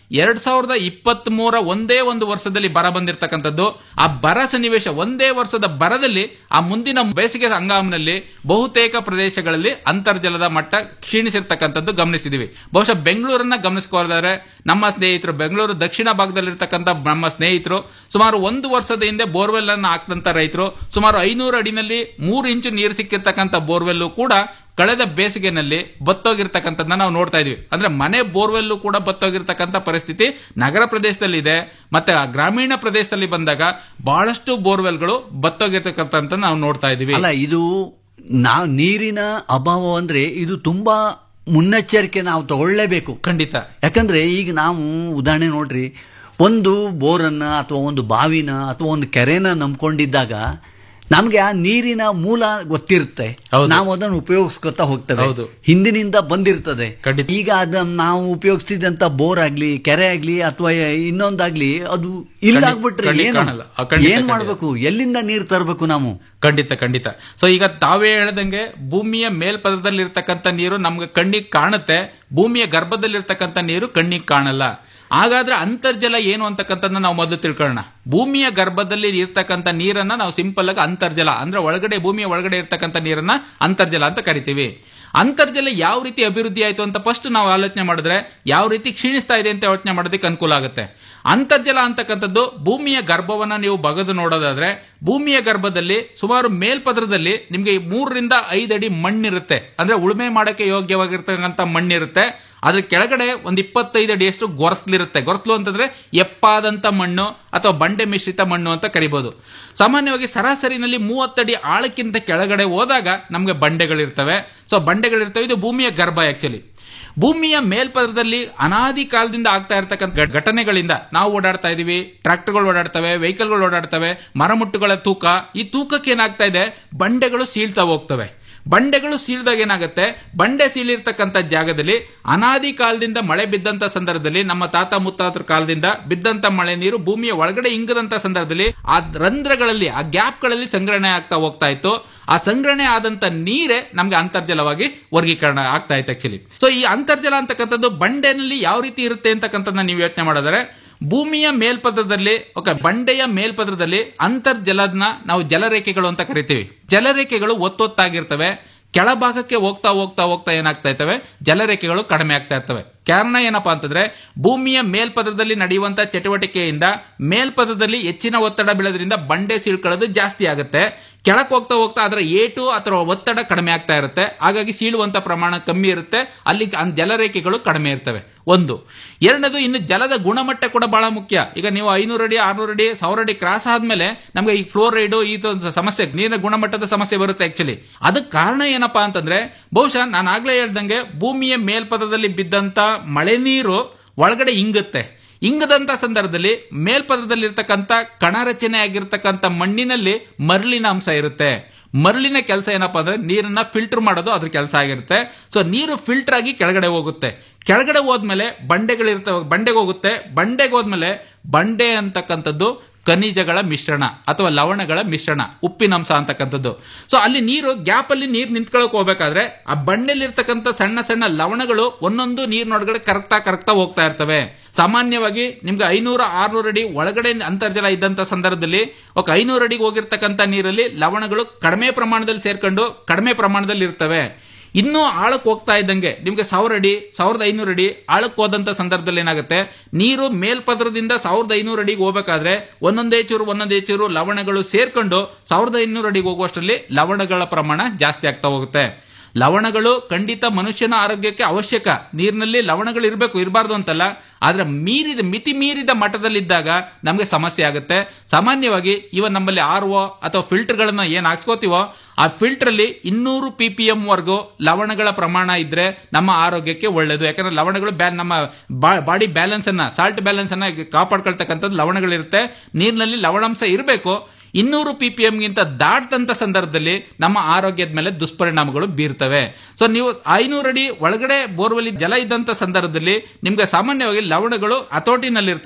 ಎರಡ್ ಸಾವಿರದ ಇಪ್ಪತ್ತ್ ಮೂರ ಒಂದೇ ಒಂದು ವರ್ಷದಲ್ಲಿ ಬರ ಬಂದಿರತಕ್ಕಂಥದ್ದು ಆ ಬರ ಸನ್ನಿವೇಶ ಒಂದೇ ವರ್ಷದ ಬರದಲ್ಲಿ ಆ ಮುಂದಿನ ಬೇಸಿಗೆ ಹಂಗಾಮಿನಲ್ಲಿ ಬಹುತೇಕ ಪ್ರದೇಶಗಳಲ್ಲಿ ಅಂತರ್ಜಲದ ಮಟ್ಟ ಕ್ಷೀಣಿಸಿರ್ತಕ್ಕಂಥದ್ದು ಗಮನಿಸಿದೀವಿ ಬಹುಶಃ ಬೆಂಗಳೂರನ್ನ ಗಮನಿಸ್ಕೋದಾದ್ರೆ ನಮ್ಮ ಸ್ನೇಹಿತರು ಬೆಂಗಳೂರು ದಕ್ಷಿಣ ಭಾಗದಲ್ಲಿರ್ತಕ್ಕಂಥ ನಮ್ಮ ಸ್ನೇಹಿತರು ಸುಮಾರು ಒಂದು ವರ್ಷದ ಹಿಂದೆ ಬೋರ್ವೆಲ್ ಅನ್ನು ಹಾಕ್ದಂತ ರೈತರು ಸುಮಾರು ಐನೂರು ಅಡಿನಲ್ಲಿ ಮೂರು ಇಂಚು ನೀರು ಸಿಕ್ಕಿರ್ತಕ್ಕಂಥ ಬೋರ್ವೆಲ್ಲು ಕೂಡ ಕಳೆದ ಬೇಸಿಗೆನಲ್ಲಿ ಬತ್ತೋಗಿರ್ತಕ್ಕಂಥದ್ದನ್ನ ನಾವು ನೋಡ್ತಾ ಇದೀವಿ ಅಂದ್ರೆ ಮನೆ ಬೋರ್ವೆಲ್ಲು ಕೂಡ ಬತ್ತೋಗಿರ್ತಕ್ಕಂಥ ಪರಿಸ್ಥಿತಿ ನಗರ ಪ್ರದೇಶದಲ್ಲಿ ಇದೆ ಮತ್ತೆ ಆ ಗ್ರಾಮೀಣ ಪ್ರದೇಶದಲ್ಲಿ ಬಂದಾಗ ಬಹಳಷ್ಟು ಬೋರ್ವೆಲ್ಗಳು ಬತ್ತೋಗಿರ್ತಕ್ಕಂಥ ನಾವು ನೋಡ್ತಾ ಇದೀವಿ ಅಲ್ಲ ಇದು ನಾವು ನೀರಿನ ಅಭಾವ ಅಂದ್ರೆ ಇದು ತುಂಬಾ ಮುನ್ನೆಚ್ಚರಿಕೆ ನಾವು ತಗೊಳ್ಳೇಬೇಕು ಖಂಡಿತ ಯಾಕಂದ್ರೆ ಈಗ ನಾವು ಉದಾಹರಣೆ ನೋಡ್ರಿ ಒಂದು ಬೋರನ್ನ ಅಥವಾ ಒಂದು ಬಾವಿನ ಅಥವಾ ಒಂದು ಕೆರೆನ ನಂಬ್ಕೊಂಡಿದ್ದಾಗ ನಮ್ಗೆ ಆ ನೀರಿನ ಮೂಲ ಗೊತ್ತಿರುತ್ತೆ ಹೌದು. ನಾವು ಅದನ್ನು ಉಪಯೋಗಿಸ್ಕೊತಾ ಹೋಗ್ತೇವೆ ಹೌದು. ಹಿಂದಿನಿಂದ ಬಂದಿರ್ತದೆ ಖಂಡಿತ. ಈಗ ಅದನ್ನ ನಾವು ಉಪಯೋಗಿಸ್ತಿದ್ದಂತ ಬೋರ್ ಆಗ್ಲಿ ಕೆರೆ ಆಗ್ಲಿ ಅಥವಾ ಇನ್ನೊಂದಾಗ್ಲಿ ಅದು ಇಲ್ಲಾಗ್ಬಿಟ್ರೆ ಖಂಡಿತ ಏನು ಕಾಣಲ್ಲ. ಆ, ಖಂಡಿತ, ಏನ್ ಖಂಡಿತ. ಮಾಡ್ಬೇಕು ಎಲ್ಲಿಂದ ನೀರು ತರಬೇಕು ನಾವು ಖಂಡಿತ ಖಂಡಿತ ಸೊ ಈಗ ತಾವೇ ಹೇಳ್ದಂಗೆ ಭೂಮಿಯ ಮೇಲ್ಪದರದಲ್ಲಿ ಇರ್ತಕ್ಕಂಥ ನೀರು ನಮ್ಗೆ ಕಣ್ಣಿಗೆ ಕಾಣುತ್ತೆ ಭೂಮಿಯ ಗರ್ಭದಲ್ಲಿರ್ತಕ್ಕಂಥ ನೀರು ಕಣ್ಣಿಗೆ ಕಾಣಲ್ಲ ಹಾಗಾದ್ರೆ ಅಂತರ್ಜಲ ಏನು ಅಂತಕ್ಕಂಥದ್ದನ್ನ ನಾವು ಮೊದಲು ತಿಳ್ಕೊಳ್ಳೋಣ ಭೂಮಿಯ ಗರ್ಭದಲ್ಲಿ ಇರ್ತಕ್ಕಂಥ ನೀರನ್ನ ನಾವು ಸಿಂಪಲ್ ಆಗಿ ಅಂತರ್ಜಲ ಅಂದ್ರೆ ಒಳಗಡೆ ಭೂಮಿಯ ಒಳಗಡೆ ಇರ್ತಕ್ಕಂಥ ನೀರನ್ನ ಅಂತರ್ಜಲ ಅಂತ ಕರಿತೀವಿ ಅಂತರ್ಜಲ ಯಾವ ರೀತಿ ಅಭಿವೃದ್ಧಿ ಆಯ್ತು ಅಂತ ಫಸ್ಟ್ ನಾವು ಆಲೋಚನೆ ಮಾಡಿದ್ರೆ ಯಾವ ರೀತಿ ಕ್ಷೀಣಿಸ್ತಾ ಇದೆ ಅಂತ ಯೋಚನೆ ಮಾಡೋದಕ್ಕೆ ಅನುಕೂಲ ಆಗುತ್ತೆ ಅಂತರ್ಜಲ ಅಂತಕ್ಕಂಥದ್ದು ಭೂಮಿಯ ಗರ್ಭವನ್ನ ನೀವು ಬಗದು ನೋಡೋದಾದ್ರೆ ಭೂಮಿಯ ಗರ್ಭದಲ್ಲಿ ಸುಮಾರು ಮೇಲ್ಪದರದಲ್ಲಿ ನಿಮಗೆ ಮೂರರಿಂದ ಐದು ಅಡಿ ಮಣ್ಣಿರುತ್ತೆ ಅಂದ್ರೆ ಉಳುಮೆ ಮಾಡಕ್ಕೆ ಯೋಗ್ಯವಾಗಿರ್ತಕ್ಕಂಥ ಮಣ್ಣಿರುತ್ತೆ ಅದ್ರ ಕೆಳಗಡೆ ಒಂದು ಇಪ್ಪತ್ತೈದು ಅಡಿಯಷ್ಟು ಗೊರಸ್ಲಿರುತ್ತೆ ಗೊರಸ್ಲು ಅಂತಂದ್ರೆ ಎಪ್ಪಾದಂತ ಮಣ್ಣು ಅಥವಾ ಬಂಡೆ ಮಿಶ್ರಿತ ಮಣ್ಣು ಅಂತ ಕರಿಬಹುದು ಸಾಮಾನ್ಯವಾಗಿ ಸರಾಸರಿನಲ್ಲಿ ಮೂವತ್ತಡಿ ಆಳಕ್ಕಿಂತ ಕೆಳಗಡೆ ಹೋದಾಗ ನಮಗೆ ಬಂಡೆಗಳಿರ್ತವೆ ಸೊ ಬಂಡೆಗಳಿರ್ತವೆ ಇದು ಭೂಮಿಯ ಗರ್ಭ ಆಕ್ಚುಲಿ ಭೂಮಿಯ ಮೇಲ್ಪದರದಲ್ಲಿ ಅನಾದಿ ಕಾಲದಿಂದ ಆಗ್ತಾ ಇರತಕ್ಕಂಥ ಘ- ಘಟನೆಗಳಿಂದ ನಾವು ಓಡಾಡ್ತಾ ಇದೀವಿ ಟ್ರಾಕ್ಟರ್ಗಳು ಓಡಾಡ್ತವೆ ವೆಹಿಕಲ್ಗಳು ಓಡಾಡ್ತವೆ ಮರಮುಟ್ಟುಗಳ ತೂಕ ಈ ತೂಕಕ್ಕೆ ಏನಾಗ್ತಾ ಇದೆ ಬಂಡೆಗಳು ಸೀಳ್ತಾ ಹೋಗ್ತವೆ ಬಂಡೆಗಳು ಸೀಳ್ದಾಗ ಏನಾಗುತ್ತೆ ಬಂಡೆ ಸೀಳಿರ್ತಕ್ಕಂಥ ಜಾಗದಲ್ಲಿ ಅನಾದಿ ಕಾಲದಿಂದ ಮಳೆ ಬಿದ್ದಂತ ಸಂದರ್ಭದಲ್ಲಿ ನಮ್ಮ ತಾತ ಮುತ್ತಾತರ ಕಾಲದಿಂದ ಬಿದ್ದಂತ ಮಳೆ ನೀರು ಭೂಮಿಯ ಒಳಗಡೆ ಇಂಗದಂತ ಸಂದರ್ಭದಲ್ಲಿ ಆ ರಂಧ್ರಗಳಲ್ಲಿ ಆ ಗ್ಯಾಪ್ಗಳಲ್ಲಿ ಸಂಗ್ರಹಣೆ ಆಗ್ತಾ ಹೋಗ್ತಾ ಇತ್ತು ಆ ಸಂಗ್ರಹಣೆ ಆದಂತ ನೀರೇ ನಮ್ಗೆ ಅಂತರ್ಜಲವಾಗಿ ವರ್ಗೀಕರಣ ಆಗ್ತಾ ಇತ್ತು ಆಕ್ಚುಲಿ ಸೊ ಈ ಅಂತರ್ಜಲ ಅಂತಕ್ಕಂಥದ್ದು ಬಂಡೆನಲ್ಲಿ ಯಾವ ರೀತಿ ಇರುತ್ತೆ ಅಂತಕ್ಕಂಥದ್ದನ್ನ ನೀವು ಯೋಚನೆ ಮಾಡಿದ್ರೆ ಭೂಮಿಯ ಮೇಲ್ಪದರದಲ್ಲಿ ಓಕೆ ಬಂಡೆಯ ಮೇಲ್ಪದರದಲ್ಲಿ ಅಂತರ್ಜಲದನ್ನ ನಾವು ಜಲರೇಖೆಗಳು ಅಂತ ಕರಿತೀವಿ ಜಲರೇಖೆಗಳು ಒತ್ತೊತ್ತಾಗಿರ್ತವೆ ಕೆಳಭಾಗಕ್ಕೆ ಹೋಗ್ತಾ ಹೋಗ್ತಾ ಹೋಗ್ತಾ ಏನಾಗ್ತಾ ಇರ್ತವೆ ಜಲರೇಖೆಗಳು ಕಡಿಮೆ ಆಗ್ತಾ ಇರ್ತವೆ ಕಾರಣ ಏನಪ್ಪಾ ಅಂತಂದ್ರೆ ಭೂಮಿಯ ಮೇಲ್ಪದರದಲ್ಲಿ ನಡೆಯುವಂತ ಚಟುವಟಿಕೆಯಿಂದ ಮೇಲ್ಪದರದಲ್ಲಿ ಹೆಚ್ಚಿನ ಒತ್ತಡ ಬೀಳೋದ್ರಿಂದ ಬಂಡೆ ಸೀಳ್ಕೊಳ್ಳೋದು ಜಾಸ್ತಿ ಆಗುತ್ತೆ ಕೆಳಕ್ ಹೋಗ್ತಾ ಹೋಗ್ತಾ ಅದರ ಏಟು ಅಥವಾ ಒತ್ತಡ ಕಡಿಮೆ ಆಗ್ತಾ ಇರುತ್ತೆ ಹಾಗಾಗಿ ಸೀಳುವಂತ ಪ್ರಮಾಣ ಕಮ್ಮಿ ಇರುತ್ತೆ ಅಲ್ಲಿ ಆ ಜಲರೇಖೆಗಳು ಕಡಿಮೆ ಇರ್ತವೆ ಒಂದು ಎರಡನೇದು ಇನ್ನು ಜಲದ ಗುಣಮಟ್ಟ ಕೂಡ ಬಹಳ ಮುಖ್ಯ ಈಗ ನೀವು ಐನೂರು ಅಡಿ ಆರ್ನೂರು ಅಡಿ ಸಾವಿರ ಅಡಿ ಕ್ರಾಸ್ ಆದ್ಮೇಲೆ ನಮ್ಗೆ ಈ ಫ್ಲೋರೈಡ್ ಈ ತ- ಸಮಸ್ಯೆ ನೀರಿನ ಗುಣಮಟ್ಟದ ಸಮಸ್ಯೆ ಬರುತ್ತೆ ಆಕ್ಚುಲಿ ಅದಕ್ಕೆ ಕಾರಣ ಏನಪ್ಪಾ ಅಂತಂದ್ರೆ ಬಹುಶಃ ನಾನು ಆಗ್ಲೇ ಹೇಳ್ದಂಗೆ ಭೂಮಿಯ ಮೇಲ್ಪದರದಲ್ಲಿ ಬಿದ್ದಂತ ಮಳೆ ನೀರು ಒಳಗಡೆ ಇಂಗುತ್ತೆ ಇಂಗದಂತ ಸಂದರ್ಭದಲ್ಲಿ ಮೇಲ್ಪದರದಲ್ಲಿರ್ತಕ್ಕಂಥ ಕಣ ರಚನೆ ಆಗಿರ್ತಕ್ಕಂಥ ಮಣ್ಣಿನಲ್ಲಿ ಮರಳಿನ ಅಂಶ ಇರುತ್ತೆ ಮರಳಿನ ಕೆಲಸ ಏನಪ್ಪಾ ಅಂದ್ರೆ ನೀರನ್ನ ಫಿಲ್ಟರ್ ಮಾಡೋದು ಅದ್ರ ಕೆಲಸ ಆಗಿರುತ್ತೆ ಸೊ ನೀರು ಫಿಲ್ಟರ್ ಆಗಿ ಕೆಳಗಡೆ ಹೋಗುತ್ತೆ ಕೆಳಗಡೆ ಹೋದ್ಮೇಲೆ ಬಂಡೆಗಳಿರ್ತವೆ ಬಂಡೆಗೆ ಹೋಗುತ್ತೆ ಬಂಡೆಗೆ ಹೋದ್ಮೇಲೆ ಬಂಡೆ ಅಂತಕ್ಕಂಥದ್ದು ಖನಿಜಗಳ ಮಿಶ್ರಣ ಅಥವಾ ಲವಣಗಳ ಮಿಶ್ರಣ ಉಪ್ಪಿನಂಶ ಅಂತಕ್ಕಂಥದ್ದು ಸೊ ಅಲ್ಲಿ ನೀರು ಗ್ಯಾಪ್ ಅಲ್ಲಿ ನೀರು ನಿಂತ್ಕೊಳಕ್ ಹೋಗ್ಬೇಕಾದ್ರೆ ಆ ಬಂಡೆಲಿರ್ತಕ್ಕಂಥ ಸಣ್ಣ ಸಣ್ಣ ಲವಣಗಳು ಒಂದೊಂದು ನೀರಿನೊಳಗಡೆ ಕರಗ್ತಾ ಕರಗ್ತಾ ಹೋಗ್ತಾ ಇರ್ತವೆ ಸಾಮಾನ್ಯವಾಗಿ ನಿಮ್ಗೆ ಐನೂರ ಆರ್ನೂರು ಅಡಿ ಒಳಗಡೆ ಅಂತರ್ಜಲ ಇದ್ದಂತ ಸಂದರ್ಭದಲ್ಲಿ ఒక ಐನೂರು ಅಡಿಗೆ ಹೋಗಿರ್ತಕ್ಕಂಥ ನೀರಲ್ಲಿ ಲವಣಗಳು ಕಡಿಮೆ ಪ್ರಮಾಣದಲ್ಲಿ ಸೇರ್ಕೊಂಡು ಕಡಿಮೆ ಪ್ರಮಾಣದಲ್ಲಿ ಇರ್ತವೆ ಇನ್ನೂ ಆಳಕ್ಕೆ ಹೋಗ್ತಾ ಇದ್ದಂಗೆ ನಿಮ್ಗೆ ಸಾವಿರ ಅಡಿ ಸಾವಿರದ ಐನೂರು ಅಡಿ ಆಳಕ್ಕೆ ಹೋದಂತ ಸಂದರ್ಭದಲ್ಲಿ ಏನಾಗುತ್ತೆ ನೀರು ಮೇಲ್ಪದರದಿಂದ ಸಾವಿರದ ಐನೂರು ಅಡಿಗೆ ಹೋಗ್ಬೇಕಾದ್ರೆ ಒಂದೊಂದೇ ಚೂರು ಒಂದೊಂದೇ ಚೂರು ಲವಣಗಳು ಸೇರ್ಕೊಂಡು ಸಾವಿರದ ಐನೂರು ಅಡಿಗೆ ಹೋಗುವಷ್ಟರಲ್ಲಿ ಲವಣಗಳ ಪ್ರಮಾಣ ಜಾಸ್ತಿ ಆಗ್ತಾ ಹೋಗುತ್ತೆ ಲವಣಗಳು ಖಂಡಿತ ಮನುಷ್ಯನ ಆರೋಗ್ಯಕ್ಕೆ ಅವಶ್ಯಕ ನೀರಿನಲ್ಲಿ ಲವಣಗಳು ಇರಬೇಕು ಇರಬಾರ್ದು ಅಂತಲ್ಲ ಆದ್ರೆ ಮೀರಿದ ಮಿತಿ ಮೀರಿದ ಮಟ್ಟದಲ್ಲಿದ್ದಾಗ ನಮಗೆ ಸಮಸ್ಯೆ ಆಗುತ್ತೆ ಸಾಮಾನ್ಯವಾಗಿ ಇವನ್ ನಮ್ಮಲ್ಲಿ ಆರ್ ಒ ಅಥವಾ ಫಿಲ್ಟರ್ಗಳನ್ನ ಏನ್ ಹಾಕ್ಸ್ಕೋತೀವೋ ಆ ಫಿಲ್ಟರ್ ಅಲ್ಲಿ ಇನ್ನೂರು ಪಿ ಪಿ ಎಂ ವರ್ಗು ಲವಣಗಳ ಪ್ರಮಾಣ ಇದ್ರೆ ನಮ್ಮ ಆರೋಗ್ಯಕ್ಕೆ ಒಳ್ಳೇದು ಯಾಕಂದ್ರೆ ಲವಣಗಳು ಬ್ಯಾ ನಮ್ಮ ಬಾಡಿ ಬ್ಯಾಲೆನ್ಸ್ ಅನ್ನ ಸಾಲ್ಟ್ ಬ್ಯಾಲೆನ್ಸ್ ಅನ್ನ ಕಾಪಾಡ್ಕೊಳ್ತಕ್ಕಂಥದ್ದು ಲವಣಗಳಿರುತ್ತೆ ನೀರಿನಲ್ಲಿ ಲವಣಾಂಶ ಇರಬೇಕು ಇನ್ನೂರು ಪಿ ಪಿ ಎಂಗಿಂತ ದಾಟ್ತಂತ ಸಂದರ್ಭದಲ್ಲಿ ನಮ್ಮ ಆರೋಗ್ಯದ ಮೇಲೆ ದುಷ್ಪರಿಣಾಮಗಳು ಬೀರ್ತವೆ ಸೊ ನೀವು ಐನೂರು ಅಡಿ ಒಳಗಡೆ ಬೋರ್ವೆಲ್ ಜಲ ಇದ್ದಂತ ಸಂದರ್ಭದಲ್ಲಿ ನಿಮ್ಗೆ ಸಾಮಾನ್ಯವಾಗಿ ಲವಣಗಳು ಹತೋಟಿನಲ್ಲಿರ್ತವೆ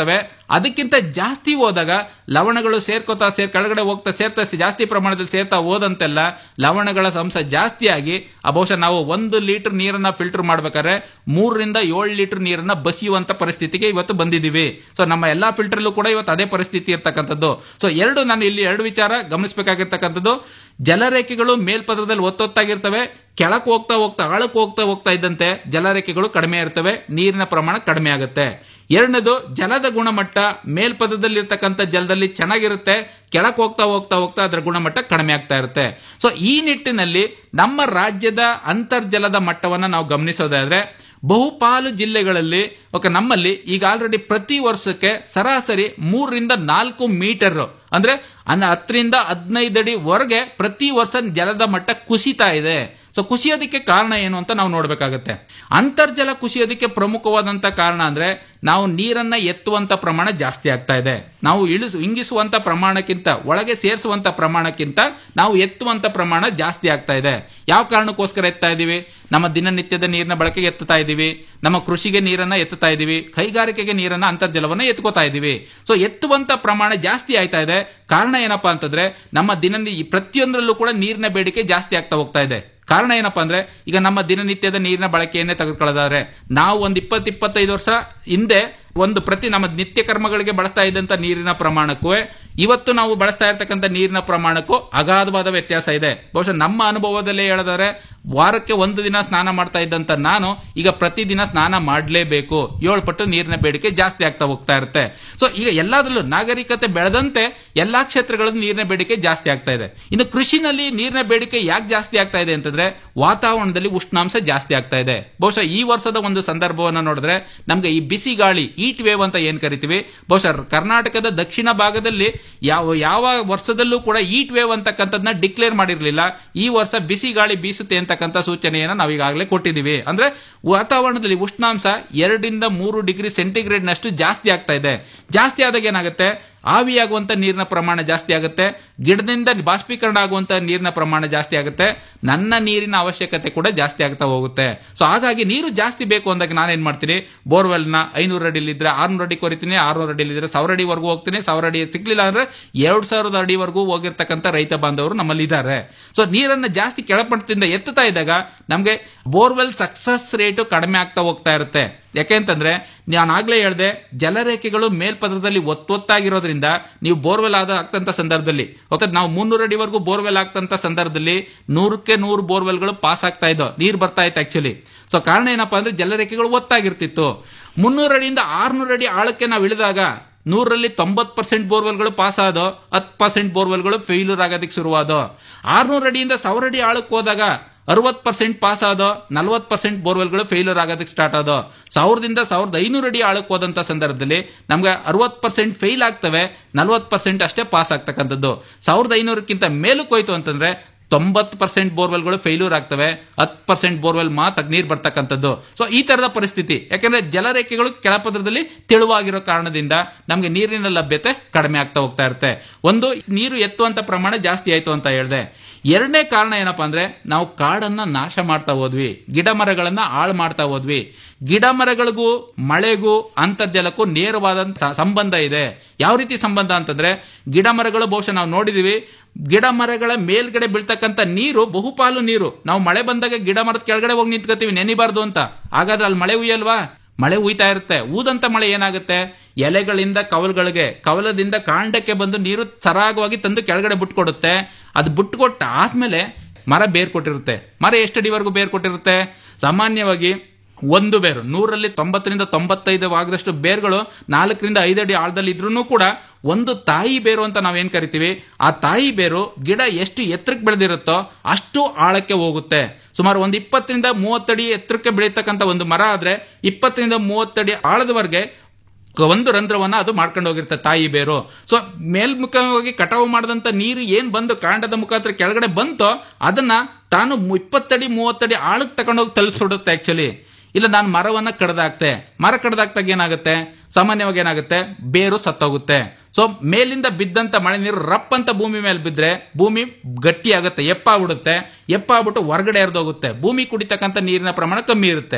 ಅದಕ್ಕಿಂತ ಜಾಸ್ತಿ ಹೋದಾಗ ಲವಣಗಳು ಸೇರ್ಕೋತಾ ಸೇರ್ ಕೆಳಗಡೆ ಹೋಗ್ತಾ ಸೇರ್ತಾ ಜಾಸ್ತಿ ಪ್ರಮಾಣದಲ್ಲಿ ಸೇರ್ತಾ ಹೋದಂತೆಲ್ಲ ಲವಣಗಳ ಅಂಶ ಜಾಸ್ತಿ ಆಗಿ ಆ ಬಹುಶಃ ನಾವು ಒಂದು ಲೀಟರ್ ನೀರನ್ನ ಫಿಲ್ಟರ್ ಮಾಡ್ಬೇಕಾದ್ರೆ ಮೂರರಿಂದ ಏಳು ಲೀಟರ್ ನೀರನ್ನ ಬಸಿಯುವಂತ ಪರಿಸ್ಥಿತಿಗೆ ಇವತ್ತು ಬಂದಿದ್ದೀವಿ ಸೊ ನಮ್ಮ ಎಲ್ಲಾ ಫಿಲ್ಟರ್ಲ್ಲೂ ಕೂಡ ಇವತ್ತು ಅದೇ ಪರಿಸ್ಥಿತಿ ಇರ್ತಕ್ಕಂಥದ್ದು ಸೊ ಎರಡು ನಾನು ಇಲ್ಲಿ ಎರಡು ವಿಚಾರ ಗಮನಿಸಬೇಕಾಗಿರ್ತಕ್ಕಂಥದ್ದು ಜಲರೇಖೆಗಳು ಮೇಲ್ಪದರದಲ್ಲಿ ಒತ್ತೊತ್ತಾಗಿರ್ತವೆ ಕೆಳಕ್ ಹೋಗ್ತಾ ಹೋಗ್ತಾ ಆಳಕ್ಕೆ ಹೋಗ್ತಾ ಹೋಗ್ತಾ ಇದ್ದಂತೆ ಜಲರೇಖೆಗಳು ಕಡಿಮೆ ಇರ್ತವೆ ನೀರಿನ ಪ್ರಮಾಣ ಕಡಿಮೆ ಆಗುತ್ತೆ ಎರಡನೇದು ಜಲದ ಗುಣಮಟ್ಟ ಮೇಲ್ಪದದಲ್ಲಿರ್ತಕ್ಕಂಥ ಜಲದಲ್ಲಿ ಚೆನ್ನಾಗಿರುತ್ತೆ ಕೆಳಕ್ ಹೋಗ್ತಾ ಹೋಗ್ತಾ ಹೋಗ್ತಾ ಅದರ ಗುಣಮಟ್ಟ ಕಡಿಮೆ ಆಗ್ತಾ ಇರುತ್ತೆ ಸೊ ಈ ನಿಟ್ಟಿನಲ್ಲಿ ನಮ್ಮ ರಾಜ್ಯದ ಅಂತರ್ಜಲದ ಮಟ್ಟವನ್ನ ನಾವು ಗಮನಿಸೋದಾದ್ರೆ ಬಹುಪಾಲು ಜಿಲ್ಲೆಗಳಲ್ಲಿ ಓಕೆ ನಮ್ಮಲ್ಲಿ ಈಗ ಆಲ್ರೆಡಿ ಪ್ರತಿ ವರ್ಷಕ್ಕೆ ಸರಾಸರಿ ಮೂರರಿಂದ ನಾಲ್ಕು ಮೀಟರ್ ಅಂದ್ರೆ ಅನ್ನ ಹತ್ತರಿಂದ ಹದಿನೈದು ಅಡಿ ಹೊರಗೆ ಪ್ರತಿ ವರ್ಷ ಜಲದ ಮಟ್ಟ ಕುಸಿತಾ ಇದೆ ಸೊ ಕುಸಿಯೋದಕ್ಕೆ ಕಾರಣ ಏನು ಅಂತ ನಾವು ನೋಡ್ಬೇಕಾಗತ್ತೆ ಅಂತರ್ಜಲ ಕುಸಿಯೋದಕ್ಕೆ ಪ್ರಮುಖವಾದಂತ ಕಾರಣ ಅಂದ್ರೆ ನಾವು ನೀರನ್ನ ಎತ್ತುವಂತ ಪ್ರಮಾಣ ಜಾಸ್ತಿ ಆಗ್ತಾ ಇದೆ ನಾವು ಇಳಿಸು ಇಂಗಿಸುವಂತ ಪ್ರಮಾಣಕ್ಕಿಂತ ಒಳಗೆ ಸೇರಿಸುವಂತ ಪ್ರಮಾಣಕ್ಕಿಂತ ನಾವು ಎತ್ತುವಂತ ಪ್ರಮಾಣ ಜಾಸ್ತಿ ಆಗ್ತಾ ಇದೆ ಯಾವ ಕಾರಣಕ್ಕೋಸ್ಕರ ಎತ್ತಾ ಇದೀವಿ ನಮ್ಮ ದಿನನಿತ್ಯದ ನೀರಿನ ಬಳಕೆಗೆ ಎತ್ತುತ್ತಾ ಇದೀವಿ ನಮ್ಮ ಕೃಷಿಗೆ ನೀರನ್ನ ಎತ್ತುತ್ತಾ ಇದೀವಿ ಕೈಗಾರಿಕೆಗೆ ನೀರನ್ನ ಅಂತರ್ಜಲವನ್ನ ಎತ್ಕೋತಾ ಇದೀವಿ ಸೊ ಎತ್ತುವಂತ ಪ್ರಮಾಣ ಜಾಸ್ತಿ ಆಯ್ತಾ ಇದೆ ಕಾರಣ ಏನಪ್ಪಾ ಅಂತಂದ್ರೆ ನಮ್ಮ ದಿನ ಪ್ರತಿಯೊಂದರಲ್ಲೂ ಕೂಡ ನೀರಿನ ಬೇಡಿಕೆ ಜಾಸ್ತಿ ಆಗ್ತಾ ಹೋಗ್ತಾ ಇದೆ ಕಾರಣ ಏನಪ್ಪಾ ಅಂದ್ರೆ ಈಗ ನಮ್ಮ ದಿನನಿತ್ಯದ ನೀರಿನ ಬಳಕೆಯನ್ನೇ ತೆಗೆದುಕೊಳ್ಳೋದಾದ್ರೆ ನಾವು ಒಂದ್ ಇಪ್ಪತ್ ಇಪ್ಪತ್ತೈದು ವರ್ಷ ಹಿಂದೆ ಒಂದು ಪ್ರತಿ ನಮ್ಮ ನಿತ್ಯ ಕರ್ಮಗಳಿಗೆ ಬಳಸ್ತಾ ಇದ್ದಂತ ನೀರಿನ ಪ್ರಮಾಣಕ್ಕೂ ಇವತ್ತು ನಾವು ಬಳಸ್ತಾ ಇರ್ತಕ್ಕಂಥ ನೀರಿನ ಪ್ರಮಾಣಕ್ಕೂ ಅಗಾಧವಾದ ವ್ಯತ್ಯಾಸ ಇದೆ ಬಹುಶಃ ನಮ್ಮ ಅನುಭವದಲ್ಲೇ ಹೇಳದಾದ್ರೆ ವಾರಕ್ಕೆ ಒಂದು ದಿನ ಸ್ನಾನ ಮಾಡ್ತಾ ಇದ್ದಂತ ನಾನು ಈಗ ಪ್ರತಿದಿನ ಸ್ನಾನ ಮಾಡಲೇಬೇಕು ಏಳು ಪಟ್ಟು ನೀರಿನ ಬೇಡಿಕೆ ಜಾಸ್ತಿ ಆಗ್ತಾ ಹೋಗ್ತಾ ಇರುತ್ತೆ ಸೊ ಈಗ ಎಲ್ಲದರಲ್ಲೂ ನಾಗರಿಕತೆ ಬೆಳೆದಂತೆ ಎಲ್ಲಾ ಕ್ಷೇತ್ರಗಳಲ್ಲಿ ನೀರಿನ ಬೇಡಿಕೆ ಜಾಸ್ತಿ ಆಗ್ತಾ ಇದೆ ಇನ್ನು ಕೃಷಿನಲ್ಲಿ ನೀರಿನ ಬೇಡಿಕೆ ಯಾಕೆ ಜಾಸ್ತಿ ಆಗ್ತಾ ಇದೆ ಅಂತಂದ್ರೆ ವಾತಾವರಣದಲ್ಲಿ ಉಷ್ಣಾಂಶ ಜಾಸ್ತಿ ಆಗ್ತಾ ಇದೆ ಬಹುಶಃ ಈ ವರ್ಷದ ಒಂದು ಸಂದರ್ಭವನ್ನ ನೋಡಿದ್ರೆ ನಮ್ಗೆ ಈ ಬಿಸಿ ಗಾಳಿ ಈಟ್ ವೇವ್ ಅಂತ ಏನ್ ಕರಿತೀವಿ ಬಹುಶಃ ಕರ್ನಾಟಕದ ದಕ್ಷಿಣ ಭಾಗದಲ್ಲಿ ಯಾವ ಯಾವ ವರ್ಷದಲ್ಲೂ ಕೂಡ ಈಟ್ ವೇವ್ ಅಂತಕ್ಕಂಥದ್ನ ಡಿಕ್ಲೇರ್ ಮಾಡಿರ್ಲಿಲ್ಲ ಈ ವರ್ಷ ಬಿಸಿ ಗಾಳಿ ಬೀಸುತ್ತೆ ಅಂತಕ್ಕಂಥ ಸೂಚನೆಯನ್ನ ನಾವು ಈಗಾಗಲೇ ಕೊಟ್ಟಿದ್ದೀವಿ ಅಂದ್ರೆ ವಾತಾವರಣದಲ್ಲಿ ಉಷ್ಣಾಂಶ ಎರಡರಿಂದ ಮೂರು ಡಿಗ್ರಿ ಸೆಂಟಿಗ್ರೇಡ್ ನಷ್ಟು ಜಾಸ್ತಿ ಆಗ್ತಾ ಇದೆ ಜಾಸ್ತಿ ಆದಾಗ ಏನಾಗುತ್ತೆ ಆವಿಯಾಗುವಂತ ನೀರಿನ ಪ್ರಮಾಣ ಜಾಸ್ತಿ ಆಗುತ್ತೆ ಗಿಡದಿಂದ ಬಾಷ್ಪೀಕರಣ ಆಗುವಂತ ನೀರಿನ ಪ್ರಮಾಣ ಜಾಸ್ತಿ ಆಗುತ್ತೆ ನನ್ನ ನೀರಿನ ಅವಶ್ಯಕತೆ ಕೂಡ ಜಾಸ್ತಿ ಆಗ್ತಾ ಹೋಗುತ್ತೆ ಸೊ ಹಾಗಾಗಿ ನೀರು ಜಾಸ್ತಿ ಬೇಕು ಅಂದಾಗ ನಾನೇನ್ ಮಾಡ್ತೀನಿ ಬೋರ್ವೆಲ್ ನ ಐನೂರು ಅಡಿಲಿದ್ರೆ ಆರ್ನೂರು ಅಡಿ ಕೊರಿತೀನಿ ಆರ್ನೂರು ಅಡಿಲಿದ್ರೆ ಸಾವಿರ ಅಡಿವರೆಗೂ ಹೋಗ್ತೀನಿ ಸಾವಿರ ಅಡಿ ಸಿಗ್ಲಿಲ್ಲ ಅಂದ್ರೆ ಎರಡ್ ಸಾವಿರದ ಅಡಿವರೆಗೂ ಹೋಗಿರ್ತಕ್ಕಂಥ ರೈತ ಬಾಂಧವರು ನಮ್ಮಲ್ಲಿ ಇದ್ದಾರೆ ಸೊ ನೀರನ್ನ ಜಾಸ್ತಿ ಕೆಳಮಟ್ಟದಿಂದ ಎತ್ತುತ್ತಾ ಇದ್ದಾಗ ನಮಗೆ ಬೋರ್ವೆಲ್ ಸಕ್ಸಸ್ ರೇಟು ಕಡಿಮೆ ಆಗ್ತಾ ಹೋಗ್ತಾ ಇರುತ್ತೆ ಯಾಕೆಂತಂದ್ರೆ ನಾನು ಆಗ್ಲೇ ಹೇಳ್ದೆ ಜಲರೇಖೆಗಳು ಮೇಲ್ಪದರದಲ್ಲಿ ಒತ್ತೊತ್ತಾಗಿರೋದ್ರಿಂದ ನೀವು ಬೋರ್ವೆಲ್ ಆದ ಆಗ್ತಂತ ಸಂದರ್ಭದಲ್ಲಿ ಮತ್ತೆ ನಾವು ಮುನ್ನೂರು ಅಡಿವರೆಗೂ ಬೋರ್ವೆಲ್ ಆಗ್ತಂತ ಸಂದರ್ಭದಲ್ಲಿ ನೂರಕ್ಕೆ ನೂರು ಬೋರ್ವೆಲ್ಗಳು ಪಾಸ್ ಆಗ್ತಾ ಇದ್ದೋ ನೀರು ಬರ್ತಾ ಇತ್ತು ಆಕ್ಚುಲಿ ಸೊ ಕಾರಣ ಏನಪ್ಪಾ ಅಂದ್ರೆ ಜಲರೇಖೆಗಳು ಒತ್ತಾಗಿರ್ತಿತ್ತು ಮುನ್ನೂರು ಅಡಿಯಿಂದ ಆರ್ನೂರು ಅಡಿ ಆಳಕ್ಕೆ ನಾವು ಇಳಿದಾಗ ನೂರರಲ್ಲಿ ತೊಂಬತ್ ಪರ್ಸೆಂಟ್ ಬೋರ್ವೆಲ್ಗಳು ಪಾಸ್ ಆದೋ ಹತ್ತು ಪರ್ಸೆಂಟ್ ಬೋರ್ವೆಲ್ಗಳು ಫೇಲ್ಯೂರ್ ಆಗೋದಕ್ಕೆ ಶುರುವಾದೋ ಆರ್ನೂರು ಅಡಿಯಿಂದ ಸಾವಿರ ಅಡಿ ಆಳಕ್ಕೆ ಹೋದಾಗ ಅರವತ್ ಪರ್ಸೆಂಟ್ ಪಾಸ್ ಆದೋ ನಲ್ವತ್ ಪರ್ಸೆಂಟ್ ಬೋರ್ವೆಲ್ಗಳು ಫೇಲ್ಯೂರ್ ಆಗೋದಕ್ಕೆ ಸ್ಟಾರ್ಟ್ ಆದೋ ಸಾವಿರದಿಂದ ಸಾವಿರದ ಐನೂರು ಅಡಿ ಆಳಕ್ಕೆ ಹೋದಂತ ಸಂದರ್ಭದಲ್ಲಿ ನಮ್ಗೆ ಅರವತ್ ಪರ್ಸೆಂಟ್ ಫೇಲ್ ಆಗ್ತವೆ ನಲ್ವತ್ ಪರ್ಸೆಂಟ್ ಅಷ್ಟೇ ಪಾಸ್ ಆಗ್ತಕ್ಕಂಥದ್ದು ಸಾವಿರದ ಐನೂರಕ್ಕಿಂತ ಮೇಲಕ್ಕೆ ಹೋಯ್ತು ಅಂತಂದ್ರೆ ತೊಂಬತ್ತು ಪರ್ಸೆಂಟ್ ಬೋರ್ವೆಲ್ಗಳು ಫೇಲ್ಯೂರ್ ಆಗ್ತವೆ ಹತ್ತು ಪರ್ಸೆಂಟ್ ಬೋರ್ವೆಲ್ ಮಾತ್ರ ನೀರು ಬರ್ತಕ್ಕಂಥದ್ದು ಸೊ ಈ ತರದ ಪರಿಸ್ಥಿತಿ ಯಾಕಂದ್ರೆ ಜಲರೇಖೆಗಳು ಕೆಳಪದರದಲ್ಲಿ ತೆಳುವಾಗಿರೋ ಕಾರಣದಿಂದ ನಮಗೆ ನೀರಿನ ಲಭ್ಯತೆ ಕಡಿಮೆ ಆಗ್ತಾ ಹೋಗ್ತಾ ಇರುತ್ತೆ ಒಂದು ನೀರು ಎತ್ತುವಂತ ಪ್ರಮಾಣ ಜಾಸ್ತಿ ಆಯ್ತು ಅಂತ ಹೇಳಿದೆ ಎರಡನೇ ಕಾರಣ ಏನಪ್ಪಾ ಅಂದ್ರೆ ನಾವು ಕಾಡನ್ನ ನಾಶ ಮಾಡ್ತಾ ಹೋದ್ವಿ ಗಿಡ ಮರಗಳನ್ನ ಹಾಳು ಮಾಡ್ತಾ ಹೋದ್ವಿ ಗಿಡ ಮರಗಳಿಗೂ ಮಳೆಗೂ ಅಂತರ್ಜಲಕ್ಕೂ ನೇರವಾದ ಸಂಬಂಧ ಇದೆ ಯಾವ ರೀತಿ ಸಂಬಂಧ ಅಂತಂದ್ರೆ ಗಿಡ ಮರಗಳು ಬಹುಶಃ ನಾವು ನೋಡಿದೀವಿ ಗಿಡ ಮರಗಳ ಮೇಲ್ಗಡೆ ಬೀಳ್ತಕ್ಕಂಥ ನೀರು ಬಹುಪಾಲು ನೀರು ನಾವು ಮಳೆ ಬಂದಾಗ ಗಿಡ ಮರದ ಕೆಳಗಡೆ ಹೋಗಿ ನಿಂತ್ಕೋತೀವಿ ನೆನಿಬಾರ್ದು ಅಂತ ಹಾಗಾದ್ರೆ ಅಲ್ಲಿ ಮಳೆ ಉಯ್ಯಲ್ವಾ ಮಳೆ ಉಯ್ತಾ ಇರುತ್ತೆ ಊದಂತ ಮಳೆ ಏನಾಗುತ್ತೆ ಎಲೆಗಳಿಂದ ಕವಲ್ಗಳಿಗೆ ಕವಲದಿಂದ ಕಾಂಡಕ್ಕೆ ಬಂದು ನೀರು ಸರಾಗವಾಗಿ ತಂದು ಕೆಳಗಡೆ ಬಿಟ್ಕೊಡುತ್ತೆ ಅದು ಬಿಟ್ಕೊಟ್ಟ ಆದ್ಮೇಲೆ ಮರ ಬೇರ್ ಕೊಟ್ಟಿರುತ್ತೆ ಮರ ಎಷ್ಟಡಿವರೆಗೂ ಬೇರ್ ಕೊಟ್ಟಿರುತ್ತೆ ಸಾಮಾನ್ಯವಾಗಿ ಒಂದು ಬೇರು ನೂರಲ್ಲಿ ತೊಂಬತ್ತರಿಂದ ತೊಂಬತ್ತೈದು ಭಾಗದಷ್ಟು ಬೇರ್ಗಳು ನಾಲ್ಕರಿಂದ ಐದು ಅಡಿ ಆಳದಲ್ಲಿ ಇದ್ರೂ ಕೂಡ ಒಂದು ತಾಯಿ ಬೇರು ಅಂತ ನಾವೇನ್ ಕರಿತೀವಿ ಆ ತಾಯಿ ಬೇರು ಗಿಡ ಎಷ್ಟು ಎತ್ತರಕ್ಕೆ ಬೆಳೆದಿರುತ್ತೋ ಅಷ್ಟು ಆಳಕ್ಕೆ ಹೋಗುತ್ತೆ ಸುಮಾರು ಒಂದು ಇಪ್ಪತ್ತರಿಂದ ಮೂವತ್ತಡಿ ಎತ್ತರಕ್ಕೆ ಬೆಳೀತಕ್ಕಂಥ ಒಂದು ಮರ ಆದ್ರೆ ಇಪ್ಪತ್ತರಿಂದ ಮೂವತ್ತಡಿ ಆಳದವರೆಗೆ ಒಂದು ರಂಧ್ರವನ್ನ ಅದು ಮಾಡ್ಕೊಂಡು ಹೋಗಿರುತ್ತೆ ತಾಯಿ ಬೇರು ಸೊ ಮೇಲ್ಮುಖವಾಗಿ ಕಟಾವು ಮಾಡಿದಂತ ನೀರು ಏನ್ ಬಂದು ಕಾಂಡದ ಮುಖಾಂತರ ಕೆಳಗಡೆ ಬಂತೋ ಅದನ್ನ ತಾನು ಇಪ್ಪತ್ತಡಿ ಮೂವತ್ತಡಿ ಆಳಕ್ಕೆ ತಗೊಂಡೋಗಿ ತಲುಪಿಸ್ಬಿಡುತ್ತೆ ಆಕ್ಚುಲಿ ಇಲ್ಲ ನಾನು ಮರವನ್ನ ಕಡ್ದಾಕ್ತೆ ಮರ ಕಡ್ದಾಕ್ದಾಗ ಏನಾಗುತ್ತೆ ಸಾಮಾನ್ಯವಾಗಿ ಏನಾಗುತ್ತೆ ಬೇರು ಸತ್ತೋಗುತ್ತೆ ಸೊ ಮೇಲಿಂದ ಬಿದ್ದಂತ ಮಳೆ ನೀರು ರಪ್ ಅಂತ ಭೂಮಿ ಮೇಲೆ ಬಿದ್ರೆ ಭೂಮಿ ಗಟ್ಟಿ ಆಗುತ್ತೆ ಎಪ್ಪ ಬಿಡುತ್ತೆ ಎಪ್ಪ ಆಗ್ಬಿಟ್ಟು ಹೊರಗಡೆ ಎರ್ದೋಗುತ್ತೆ ಭೂಮಿ ಕುಡಿತಕ್ಕಂಥ ನೀರಿನ ಪ್ರಮಾಣ ಕಮ್ಮಿ ಇರುತ್ತೆ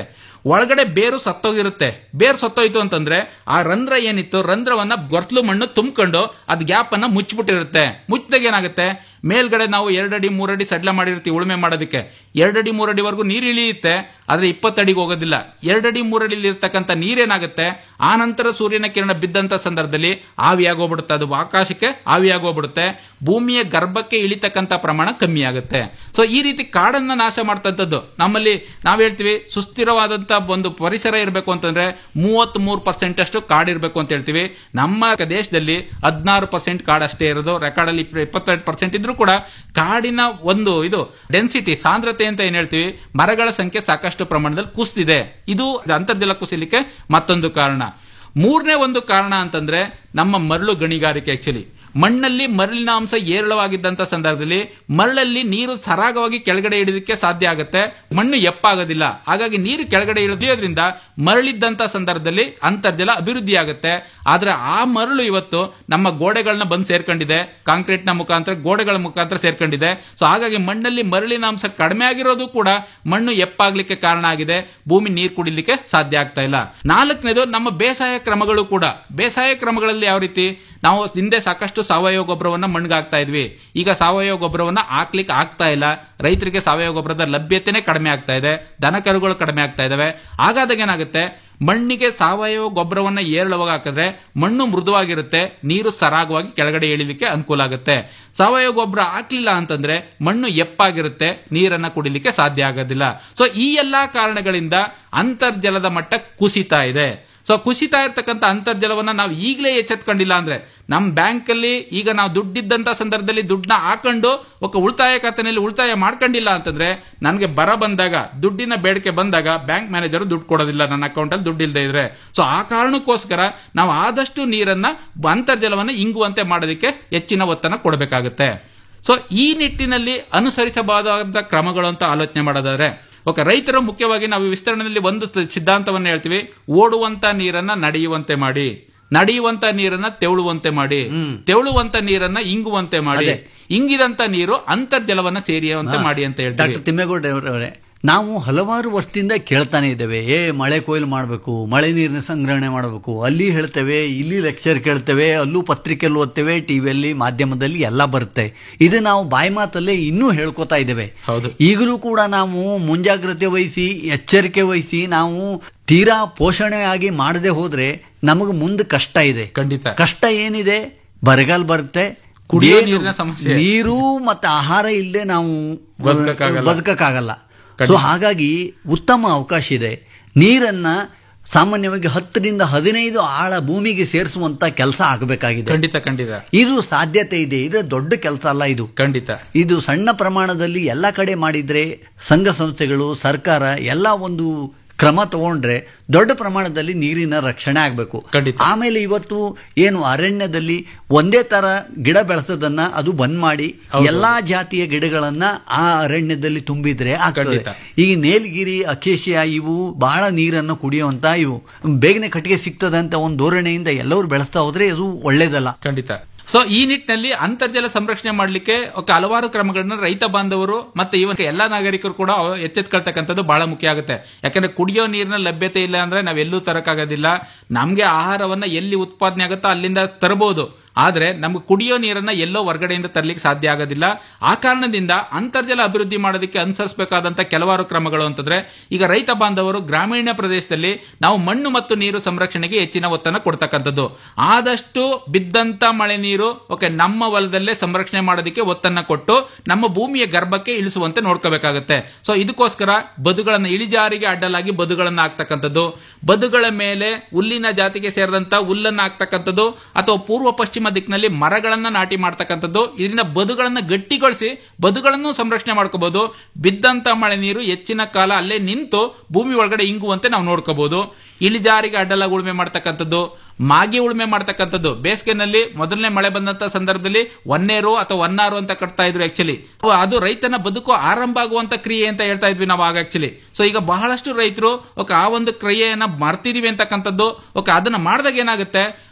ಒಳಗಡೆ ಬೇರು ಸತ್ತೋಗಿರುತ್ತೆ ಬೇರು ಸತ್ತೋಯ್ತು ಅಂತಂದ್ರೆ ಆ ರಂಧ್ರ ಏನಿತ್ತು ರಂಧ್ರವನ್ನ ಗೊರ್ತ್ಲು ಮಣ್ಣು ತುಂಬಿಕೊಂಡು ಅದ್ ಗ್ಯಾಪ್ ಅನ್ನ ಮುಚ್ಚಿಬಿಟ್ಟಿರುತ್ತೆ ಮುಚ್ಚಿದಾಗ ಏನಾಗುತ್ತೆ ಮೇಲ್ಗಡೆ ನಾವು ಎರಡಡಿ ಮೂರಡಿ ಸಡ್ಲ ಮಾಡಿರ್ತೀವಿ ಉಳುಮೆ ಮಾಡೋದಕ್ಕೆ ಎರಡಡಿ ಮೂರಡಿವರೆಗೂ ನೀರು ಇಳಿಯುತ್ತೆ ಆದ್ರೆ ಇಪ್ಪತ್ತಡಿಗೆ ಹೋಗೋದಿಲ್ಲ ಎರಡಡಿ ಮೂರಡಿ ಇರ್ತಕ್ಕಂಥ ನೀರೇನಾಗುತ್ತೆ ಆ ನಂತರ ಸೂರ್ಯನ ಕಿರಣ ಬಿದ್ದಂತ ಸಂದರ್ಭದಲ್ಲಿ ಆವಿಯಾಗೋಗ್ಬಿಡುತ್ತೆ ಅದು ಆಕಾಶಕ್ಕೆ ಆವಿಯಾಗೋಗ್ಬಿಡುತ್ತೆ ಭೂಮಿಯ ಗರ್ಭಕ್ಕೆ ಇಳಿತಕ್ಕಂಥ ಪ್ರಮಾಣ ಕಮ್ಮಿ ಆಗುತ್ತೆ ಸೊ ಈ ರೀತಿ ಕಾಡನ್ನ ನಾಶ ಮಾಡ್ತಂಥದ್ದು ನಮ್ಮಲ್ಲಿ ನಾವ್ ಹೇಳ್ತೀವಿ ಸುಸ್ಥಿರವಾದಂತ ಒಂದು ಪರಿಸರ ಇರಬೇಕು ಅಂತಂದ್ರೆ ಮೂವತ್ತ್ ಮೂರು ಪರ್ಸೆಂಟ್ ಅಷ್ಟು ಕಾಡಿರ್ಬೇಕು ಅಂತ ಹೇಳ್ತೀವಿ ನಮ್ಮ ದೇಶದಲ್ಲಿ ಹದಿನಾರು ಪರ್ಸೆಂಟ್ ಕಾಡಷ್ಟೇ ಇರೋದು ರೆಕಾರ್ಡ್ ಅಲ್ಲಿ ಇಪ್ಪತ್ತೆರಡು ಪರ್ಸೆಂಟ್ ಇದ್ರೂ ಕೂಡ ಕಾಡಿನ ಒಂದು ಇದು ಡೆನ್ಸಿಟಿ ಸಾಂದ್ರತೆ ಅಂತ ಏನ್ ಹೇಳ್ತೀವಿ ಮರಗಳ ಸಂಖ್ಯೆ ಸಾಕಷ್ಟು ಪ್ರಮಾಣದಲ್ಲಿ ಕುಸಿದಿದೆ ಇದು ಅಂತರ್ಜಲ ಕುಸಿಲಿಕ್ಕೆ ಮತ್ತೊಂದು ಕಾರಣ ಮೂರನೇ ಒಂದು ಕಾರಣ ಅಂತಂದ್ರೆ ನಮ್ಮ ಮರಳು ಗಣಿಗಾರಿಕೆ ಆಕ್ಚುಲಿ ಮಣ್ಣಲ್ಲಿ ಮರಳಿನ ಅಂಶ ಏರಳವಾಗಿದ್ದಂತ ಸಂದರ್ಭದಲ್ಲಿ ಮರಳಲ್ಲಿ ನೀರು ಸರಾಗವಾಗಿ ಕೆಳಗಡೆ ಇಳಿದಕ್ಕೆ ಸಾಧ್ಯ ಆಗುತ್ತೆ ಮಣ್ಣು ಎಪ್ಪಾಗೋದಿಲ್ಲ ಹಾಗಾಗಿ ನೀರು ಕೆಳಗಡೆ ಇಳಿಯೋದ್ರಿಂದ ಮರಳಿದ್ದಂತ ಸಂದರ್ಭದಲ್ಲಿ ಅಂತರ್ಜಲ ಅಭಿವೃದ್ಧಿ ಆಗುತ್ತೆ ಆದ್ರೆ ಆ ಮರಳು ಇವತ್ತು ನಮ್ಮ ಗೋಡೆಗಳನ್ನ ಬಂದು ಸೇರ್ಕೊಂಡಿದೆ ಕಾಂಕ್ರೀಟ್ ನ ಮುಖಾಂತರ ಗೋಡೆಗಳ ಮುಖಾಂತರ ಸೇರ್ಕೊಂಡಿದೆ ಸೊ ಹಾಗಾಗಿ ಮಣ್ಣಲ್ಲಿ ಮರಳಿನ ಅಂಶ ಕಡಿಮೆ ಆಗಿರೋದು ಕೂಡ ಮಣ್ಣು ಎಪ್ಪಾಗ್ಲಿಕ್ಕೆ ಕಾರಣ ಆಗಿದೆ ಭೂಮಿ ನೀರು ಕುಡಿಲಿಕ್ಕೆ ಸಾಧ್ಯ ಆಗ್ತಾ ಇಲ್ಲ ನಾಲ್ಕನೇದು ನಮ್ಮ ಬೇಸಾಯ ಕ್ರಮಗಳು ಕೂಡ ಬೇಸಾಯ ಕ್ರಮಗಳಲ್ಲಿ ಯಾವ ರೀತಿ ನಾವು ಹಿಂದೆ ಸಾಕಷ್ಟು ಸಾವಯವ ಗೊಬ್ಬರವನ್ನ ಮಣ್ಣಿಗೆ ಹಾಕ್ತಾ ಇದ್ವಿ ಈಗ ಸಾವಯವ ಗೊಬ್ಬರವನ್ನ ಹಾಕ್ಲಿಕ್ಕೆ ಆಗ್ತಾ ಇಲ್ಲ ರೈತರಿಗೆ ಸಾವಯವ ಗೊಬ್ಬರದ ಲಭ್ಯತೆನೇ ಕಡಿಮೆ ಆಗ್ತಾ ಇದೆ ದನ ಕರುಗಳು ಕಡಿಮೆ ಆಗ್ತಾ ಇದಾವೆ ಹಾಗಾದಾಗ ಏನಾಗುತ್ತೆ ಮಣ್ಣಿಗೆ ಸಾವಯವ ಗೊಬ್ಬರವನ್ನ ಏರಳವಾಗಿ ಹಾಕಿದ್ರೆ ಮಣ್ಣು ಮೃದುವಾಗಿರುತ್ತೆ ನೀರು ಸರಾಗವಾಗಿ ಕೆಳಗಡೆ ಇಳಿಲಿಕ್ಕೆ ಅನುಕೂಲ ಆಗುತ್ತೆ ಸಾವಯವ ಗೊಬ್ಬರ ಹಾಕ್ಲಿಲ್ಲ ಅಂತಂದ್ರೆ ಮಣ್ಣು ಎಪ್ಪಾಗಿರುತ್ತೆ ನೀರನ್ನ ಕುಡಿಲಿಕ್ಕೆ ಸಾಧ್ಯ ಆಗೋದಿಲ್ಲ ಸೊ ಈ ಎಲ್ಲಾ ಕಾರಣಗಳಿಂದ ಅಂತರ್ಜಲದ ಮಟ್ಟ ಕುಸಿತಾ ಇದೆ ಸೊ ಕುಸಿತಾ ಇರ್ತಕ್ಕಂಥ ಅಂತರ್ಜಲವನ್ನ ನಾವು ಈಗಲೇ ಎಚ್ಚೆತ್ಕೊಂಡಿಲ್ಲ ಅಂದ್ರೆ ನಮ್ಮ ಬ್ಯಾಂಕ್ ಅಲ್ಲಿ ಈಗ ನಾವು ದುಡ್ಡಿದ್ದಂತ ಸಂದರ್ಭದಲ್ಲಿ ದುಡ್ಡನ್ನ ಹಾಕೊಂಡು ఒక ಉಳಿತಾಯ ಖಾತೆನಲ್ಲಿ ಉಳಿತಾಯ ಮಾಡ್ಕೊಂಡಿಲ್ಲ ಅಂತಂದ್ರೆ ನನಗೆ ಬರ ಬಂದಾಗ ದುಡ್ಡಿನ ಬೇಡಿಕೆ ಬಂದಾಗ ಬ್ಯಾಂಕ್ ಮ್ಯಾನೇಜರ್ ದುಡ್ಡು ಕೊಡೋದಿಲ್ಲ ನನ್ನ ಅಕೌಂಟ್ ಅಲ್ಲಿ ದುಡ್ಡು ಇಲ್ಲದೆ ಇದ್ರೆ ಸೊ ಆ ಕಾರಣಕ್ಕೋಸ್ಕರ ನಾವು ಆದಷ್ಟು ನೀರನ್ನ ಅಂತರ್ಜಲವನ್ನ ಇಂಗುವಂತೆ ಮಾಡೋದಕ್ಕೆ ಹೆಚ್ಚಿನ ಒತ್ತನ್ನು ಕೊಡಬೇಕಾಗುತ್ತೆ ಸೊ ಈ ನಿಟ್ಟಿನಲ್ಲಿ ಅನುಸರಿಸಬಹುದಾದ ಕ್ರಮಗಳು ಅಂತ ಆಲೋಚನೆ ಮಾಡೋದಾದ್ರೆ ಓಕೆ ರೈತರು ಮುಖ್ಯವಾಗಿ ನಾವು ವಿಸ್ತರಣೆಯಲ್ಲಿ ಒಂದು ತ- ಸಿದ್ಧಾಂತವನ್ನ ಹೇಳ್ತೀವಿ ಓಡುವಂತ ನೀರನ್ನ ನಡೆಯುವಂತೆ ಮಾಡಿ ನಡೆಯುವಂತ ನೀರನ್ನ ತೆವಳುವಂತೆ ಮಾಡಿ ತೆವಳುವಂತ ನೀರನ್ನ ಇಂಗುವಂತೆ ಮಾಡಿ ಇಂಗಿದಂತ ನೀರು ಅಂತರ್ಜಲವನ್ನ ಸೇರಿಯುವಂತೆ ಮಾಡಿ ಅಂತ ಹೇಳ್ತೀವಿ ಡಾಕ್ಟರ್ ತಿಮ್ಮೇಗೌಡ ಅವರೇ ನಾವು ಹಲವಾರು ವರ್ಷದಿಂದ ಕೇಳ್ತಾನೆ ಇದ್ದೇವೆ ಏ ಮಳೆ ಕೊಯ್ಲು ಮಾಡಬೇಕು ಮಳೆ ನೀರಿನ ಸಂಗ್ರಹಣೆ ಮಾಡಬೇಕು ಅಲ್ಲಿ ಹೇಳ್ತೇವೆ ಇಲ್ಲಿ ಲೆಕ್ಚರ್ ಕೇಳ್ತೇವೆ ಅಲ್ಲೂ ಪತ್ರಿಕೆಯಲ್ಲಿ ಓದ್ತೇವೆ ಟಿವಿಯಲ್ಲಿ ಮಾಧ್ಯಮದಲ್ಲಿ ಎಲ್ಲ ಬರುತ್ತೆ ಇದು ನಾವು ಬಾಯಿ ಮಾತಲ್ಲೇ ಇನ್ನೂ ಹೇಳ್ಕೊತಾ ಇದ್ದೇವೆ ಹೌದು ಈಗಲೂ ಕೂಡ ನಾವು ಮುಂಜಾಗ್ರತೆ ವಹಿಸಿ ಎಚ್ಚರಿಕೆ ವಹಿಸಿ ನಾವು ತೀರಾ ಪೋಷಣೆ ಆಗಿ ಮಾಡದೆ ಹೋದ್ರೆ ನಮಗೆ ಮುಂದೆ ಕಷ್ಟ ಇದೆ ಖಂಡಿತ ಕಷ್ಟ ಏನಿದೆ ಬರಗಾಲ ಬರುತ್ತೆ ಕುಡಿಯೋ ಏನು? ನೀರಿನ ಸಮಸ್ಯೆ. ನೀರು ಮತ್ತೆ ಆಹಾರ ಇಲ್ಲದೆ ನಾವು ಬದುಕಕ್ಕಾಗಲ್ಲ. ಬದುಕಕ್ಕಾಗಲ್ಲ ಖಂಡಿತ. ಸೊ ಹಾಗಾಗಿ ಉತ್ತಮ ಅವಕಾಶ ಇದೆ ನೀರನ್ನ ಸಾಮಾನ್ಯವಾಗಿ ಹತ್ತರಿಂದ ಹದಿನೈದು ಆಳ ಭೂಮಿಗೆ ಸೇರಿಸುವಂತ ಕೆಲಸ ಆಗಬೇಕಾಗಿದೆ ಖಂಡಿತ ಖಂಡಿತ ಇದು ಸಾಧ್ಯತೆ ಇದೆ ಇದು ದೊಡ್ಡ ಕೆಲಸ ಅಲ್ಲ ಇದು ಖಂಡಿತ ಇದು ಸಣ್ಣ ಪ್ರಮಾಣದಲ್ಲಿ ಎಲ್ಲ ಕಡೆ ಮಾಡಿದ್ರೆ ಸಂಘ ಸಂಸ್ಥೆಗಳು ಸರ್ಕಾರ ಎಲ್ಲ ಒಂದು ಕ್ರಮ ತಗೊಂಡ್ರೆ ದೊಡ್ಡ ಪ್ರಮಾಣದಲ್ಲಿ ನೀರಿನ ರಕ್ಷಣೆ ಆಗಬೇಕು ಖಂಡಿತ. ಆಮೇಲೆ ಇವತ್ತು ಏನು ಅರಣ್ಯದಲ್ಲಿ ಒಂದೇ ತರ ಗಿಡ ಬೆಳೆಸೋದನ್ನ ಅದು ಬಂದ್ ಮಾಡಿ ಹೌದು. ಎಲ್ಲಾ ಜಾತಿಯ ಗಿಡಗಳನ್ನ ಆ ಅರಣ್ಯದಲ್ಲಿ ತುಂಬಿದ್ರೆ ಆಗ್ತದೆ ಖಂಡಿತ. ಈಗ ನೇಲ್ಗಿರಿ ಅಕೇಶಿಯ ಇವು ಬಹಳ ನೀರನ್ನು ಕುಡಿಯುವಂತ ಇವು ಬೇಗನೆ ಕಟ್ಟಿಗೆ ಸಿಗ್ತದೆ ಅಂತ ಒಂದು ಧೋರಣೆಯಿಂದ ಎಲ್ಲರೂ ಬೆಳೆಸ್ತಾ ಹೋದ್ರೆ ಅದು ಒಳ್ಳೇದಲ್ಲ ಖಂಡಿತ ಸೊ ಈ ನಿಟ್ಟಿನಲ್ಲಿ ಅಂತರ್ಜಲ ಸಂರಕ್ಷಣೆ ಮಾಡಲಿಕ್ಕೆ ಹಲವಾರು ಕ್ರಮಗಳನ್ನ ರೈತ ಬಾಂಧವರು ಮತ್ತೆ ಇವನ್ ಎಲ್ಲಾ ನಾಗರಿಕರು ಕೂಡ ಎಚ್ಚೆತ್ಕೊಳ್ತಕ್ಕಂಥದ್ದು ಬಹಳ ಮುಖ್ಯ ಆಗುತ್ತೆ ಯಾಕಂದ್ರೆ ಕುಡಿಯೋ ನೀರಿನ ಲಭ್ಯತೆ ಇಲ್ಲ ಅಂದ್ರೆ ನಾವೆಲ್ಲೂ ತರಕ್ಕಾಗೋದಿಲ್ಲ ನಮ್ಗೆ ಆಹಾರವನ್ನ ಎಲ್ಲಿ ಉತ್ಪಾದನೆ ಆಗುತ್ತೋ ಅಲ್ಲಿಂದ ತರಬಹುದು ಆದ್ರೆ ನಮ್ಗೆ ಕುಡಿಯೋ ನೀರನ್ನ ಎಲ್ಲೋ ಹೊರಗಡೆಯಿಂದ ತರಲಿಕ್ಕೆ ಸಾಧ್ಯ ಆಗೋದಿಲ್ಲ ಆ ಕಾರಣದಿಂದ ಅಂತರ್ಜಲ ಅಭಿವೃದ್ಧಿ ಮಾಡೋದಕ್ಕೆ ಅನುಸರಿಸಬೇಕಾದಂತ ಕೆಲವಾರು ಕ್ರಮಗಳು ಅಂತಂದ್ರೆ ಈಗ ರೈತ ಬಾಂಧವರು ಗ್ರಾಮೀಣ ಪ್ರದೇಶದಲ್ಲಿ ನಾವು ಮಣ್ಣು ಮತ್ತು ನೀರು ಸಂರಕ್ಷಣೆಗೆ ಹೆಚ್ಚಿನ ಒತ್ತನ್ನು ಕೊಡ್ತಕ್ಕಂಥದ್ದು ಆದಷ್ಟು ಬಿದ್ದಂತ ಮಳೆ ನೀರು ಓಕೆ ನಮ್ಮ ಹೊಲದಲ್ಲೇ ಸಂರಕ್ಷಣೆ ಮಾಡೋದಕ್ಕೆ ಒತ್ತನ್ನ ಕೊಟ್ಟು ನಮ್ಮ ಭೂಮಿಯ ಗರ್ಭಕ್ಕೆ ಇಳಿಸುವಂತೆ ನೋಡ್ಕೋಬೇಕಾಗುತ್ತೆ ಸೊ ಇದಕ್ಕೋಸ್ಕರ ಬದುಗಳನ್ನ ಇಳಿಜಾರಿಗೆ ಅಡ್ಡಲಾಗಿ ಬದುಗಳನ್ನ ಹಾಕ್ತಕ್ಕಂಥದ್ದು ಬದುಗಳ ಮೇಲೆ ಹುಲ್ಲಿನ ಜಾತಿಗೆ ಸೇರಿದಂತ ಹುಲ್ಲನ್ನ ಹಾಕ್ತಕ್ಕಂಥದ್ದು ಅಥವಾ ಪೂರ್ವ ಪಶ್ಚಿಮ ದಿಕ್ಕಿನಲ್ಲಿ ಮರಗಳನ್ನ ನಾಟಿ ಮಾಡ್ತಕ್ಕಂಥದ್ದು ಇದರಿಂದ ಬದುಗಳನ್ನ ಗಟ್ಟಿಗೊಳಿಸಿ ಬದುಗಳನ್ನು ಸಂರಕ್ಷಣೆ ಮಾಡ್ಕೋಬಹುದು ಬಿದ್ದಂತ ಮಳೆ ನೀರು ಹೆಚ್ಚಿನ ಕಾಲ ಅಲ್ಲೇ ನಿಂತು ಭೂಮಿ ಒಳಗಡೆ ಇಂಗುವಂತೆ ನಾವು ನೋಡ್ಕೋಬಹುದು ಇಳಿಜಾರಿಗೆ ಅಡ್ಡಲಾಗಿ ಉಳುಮೆ ಮಾಡ್ತಕ್ಕಂಥದ್ದು ಮಾಗಿ ಉಳುಮೆ ಮಾಡ್ತಕ್ಕಂಥದ್ದು ಬೇಸಿಗೆನಲ್ಲಿ ಮೊದಲನೇ ಮಳೆ ಬಂದಂತ ಸಂದರ್ಭದಲ್ಲಿ ಒನ್ನೇರು ಅಥವಾ ಒನ್ನಾರು ಅಂತ ಕಟ್ತಾ ಇದ್ರು ಆಕ್ಚುಲಿ ಅದು ರೈತನ ಬದುಕು ಆರಂಭ ಆಗುವಂತ ಕ್ರಿಯೆ ಅಂತ ಹೇಳ್ತಾ ಇದ್ವಿ ನಾವು ಆಗ ಆಕ್ಚುಲಿ ಸೊ ಈಗ ಬಹಳಷ್ಟು ರೈತರು ಓಕೆ ಆ ಒಂದು ಕ್ರಿಯೆಯನ್ನ ಮಾಡ್ತಿದೀವಿ ಅಂತಕ್ಕಂಥದ್ದು ಓಕೆ ಅದನ್ನ ಮಾಡಿದಾಗ ಏನಾಗುತ್ತೆ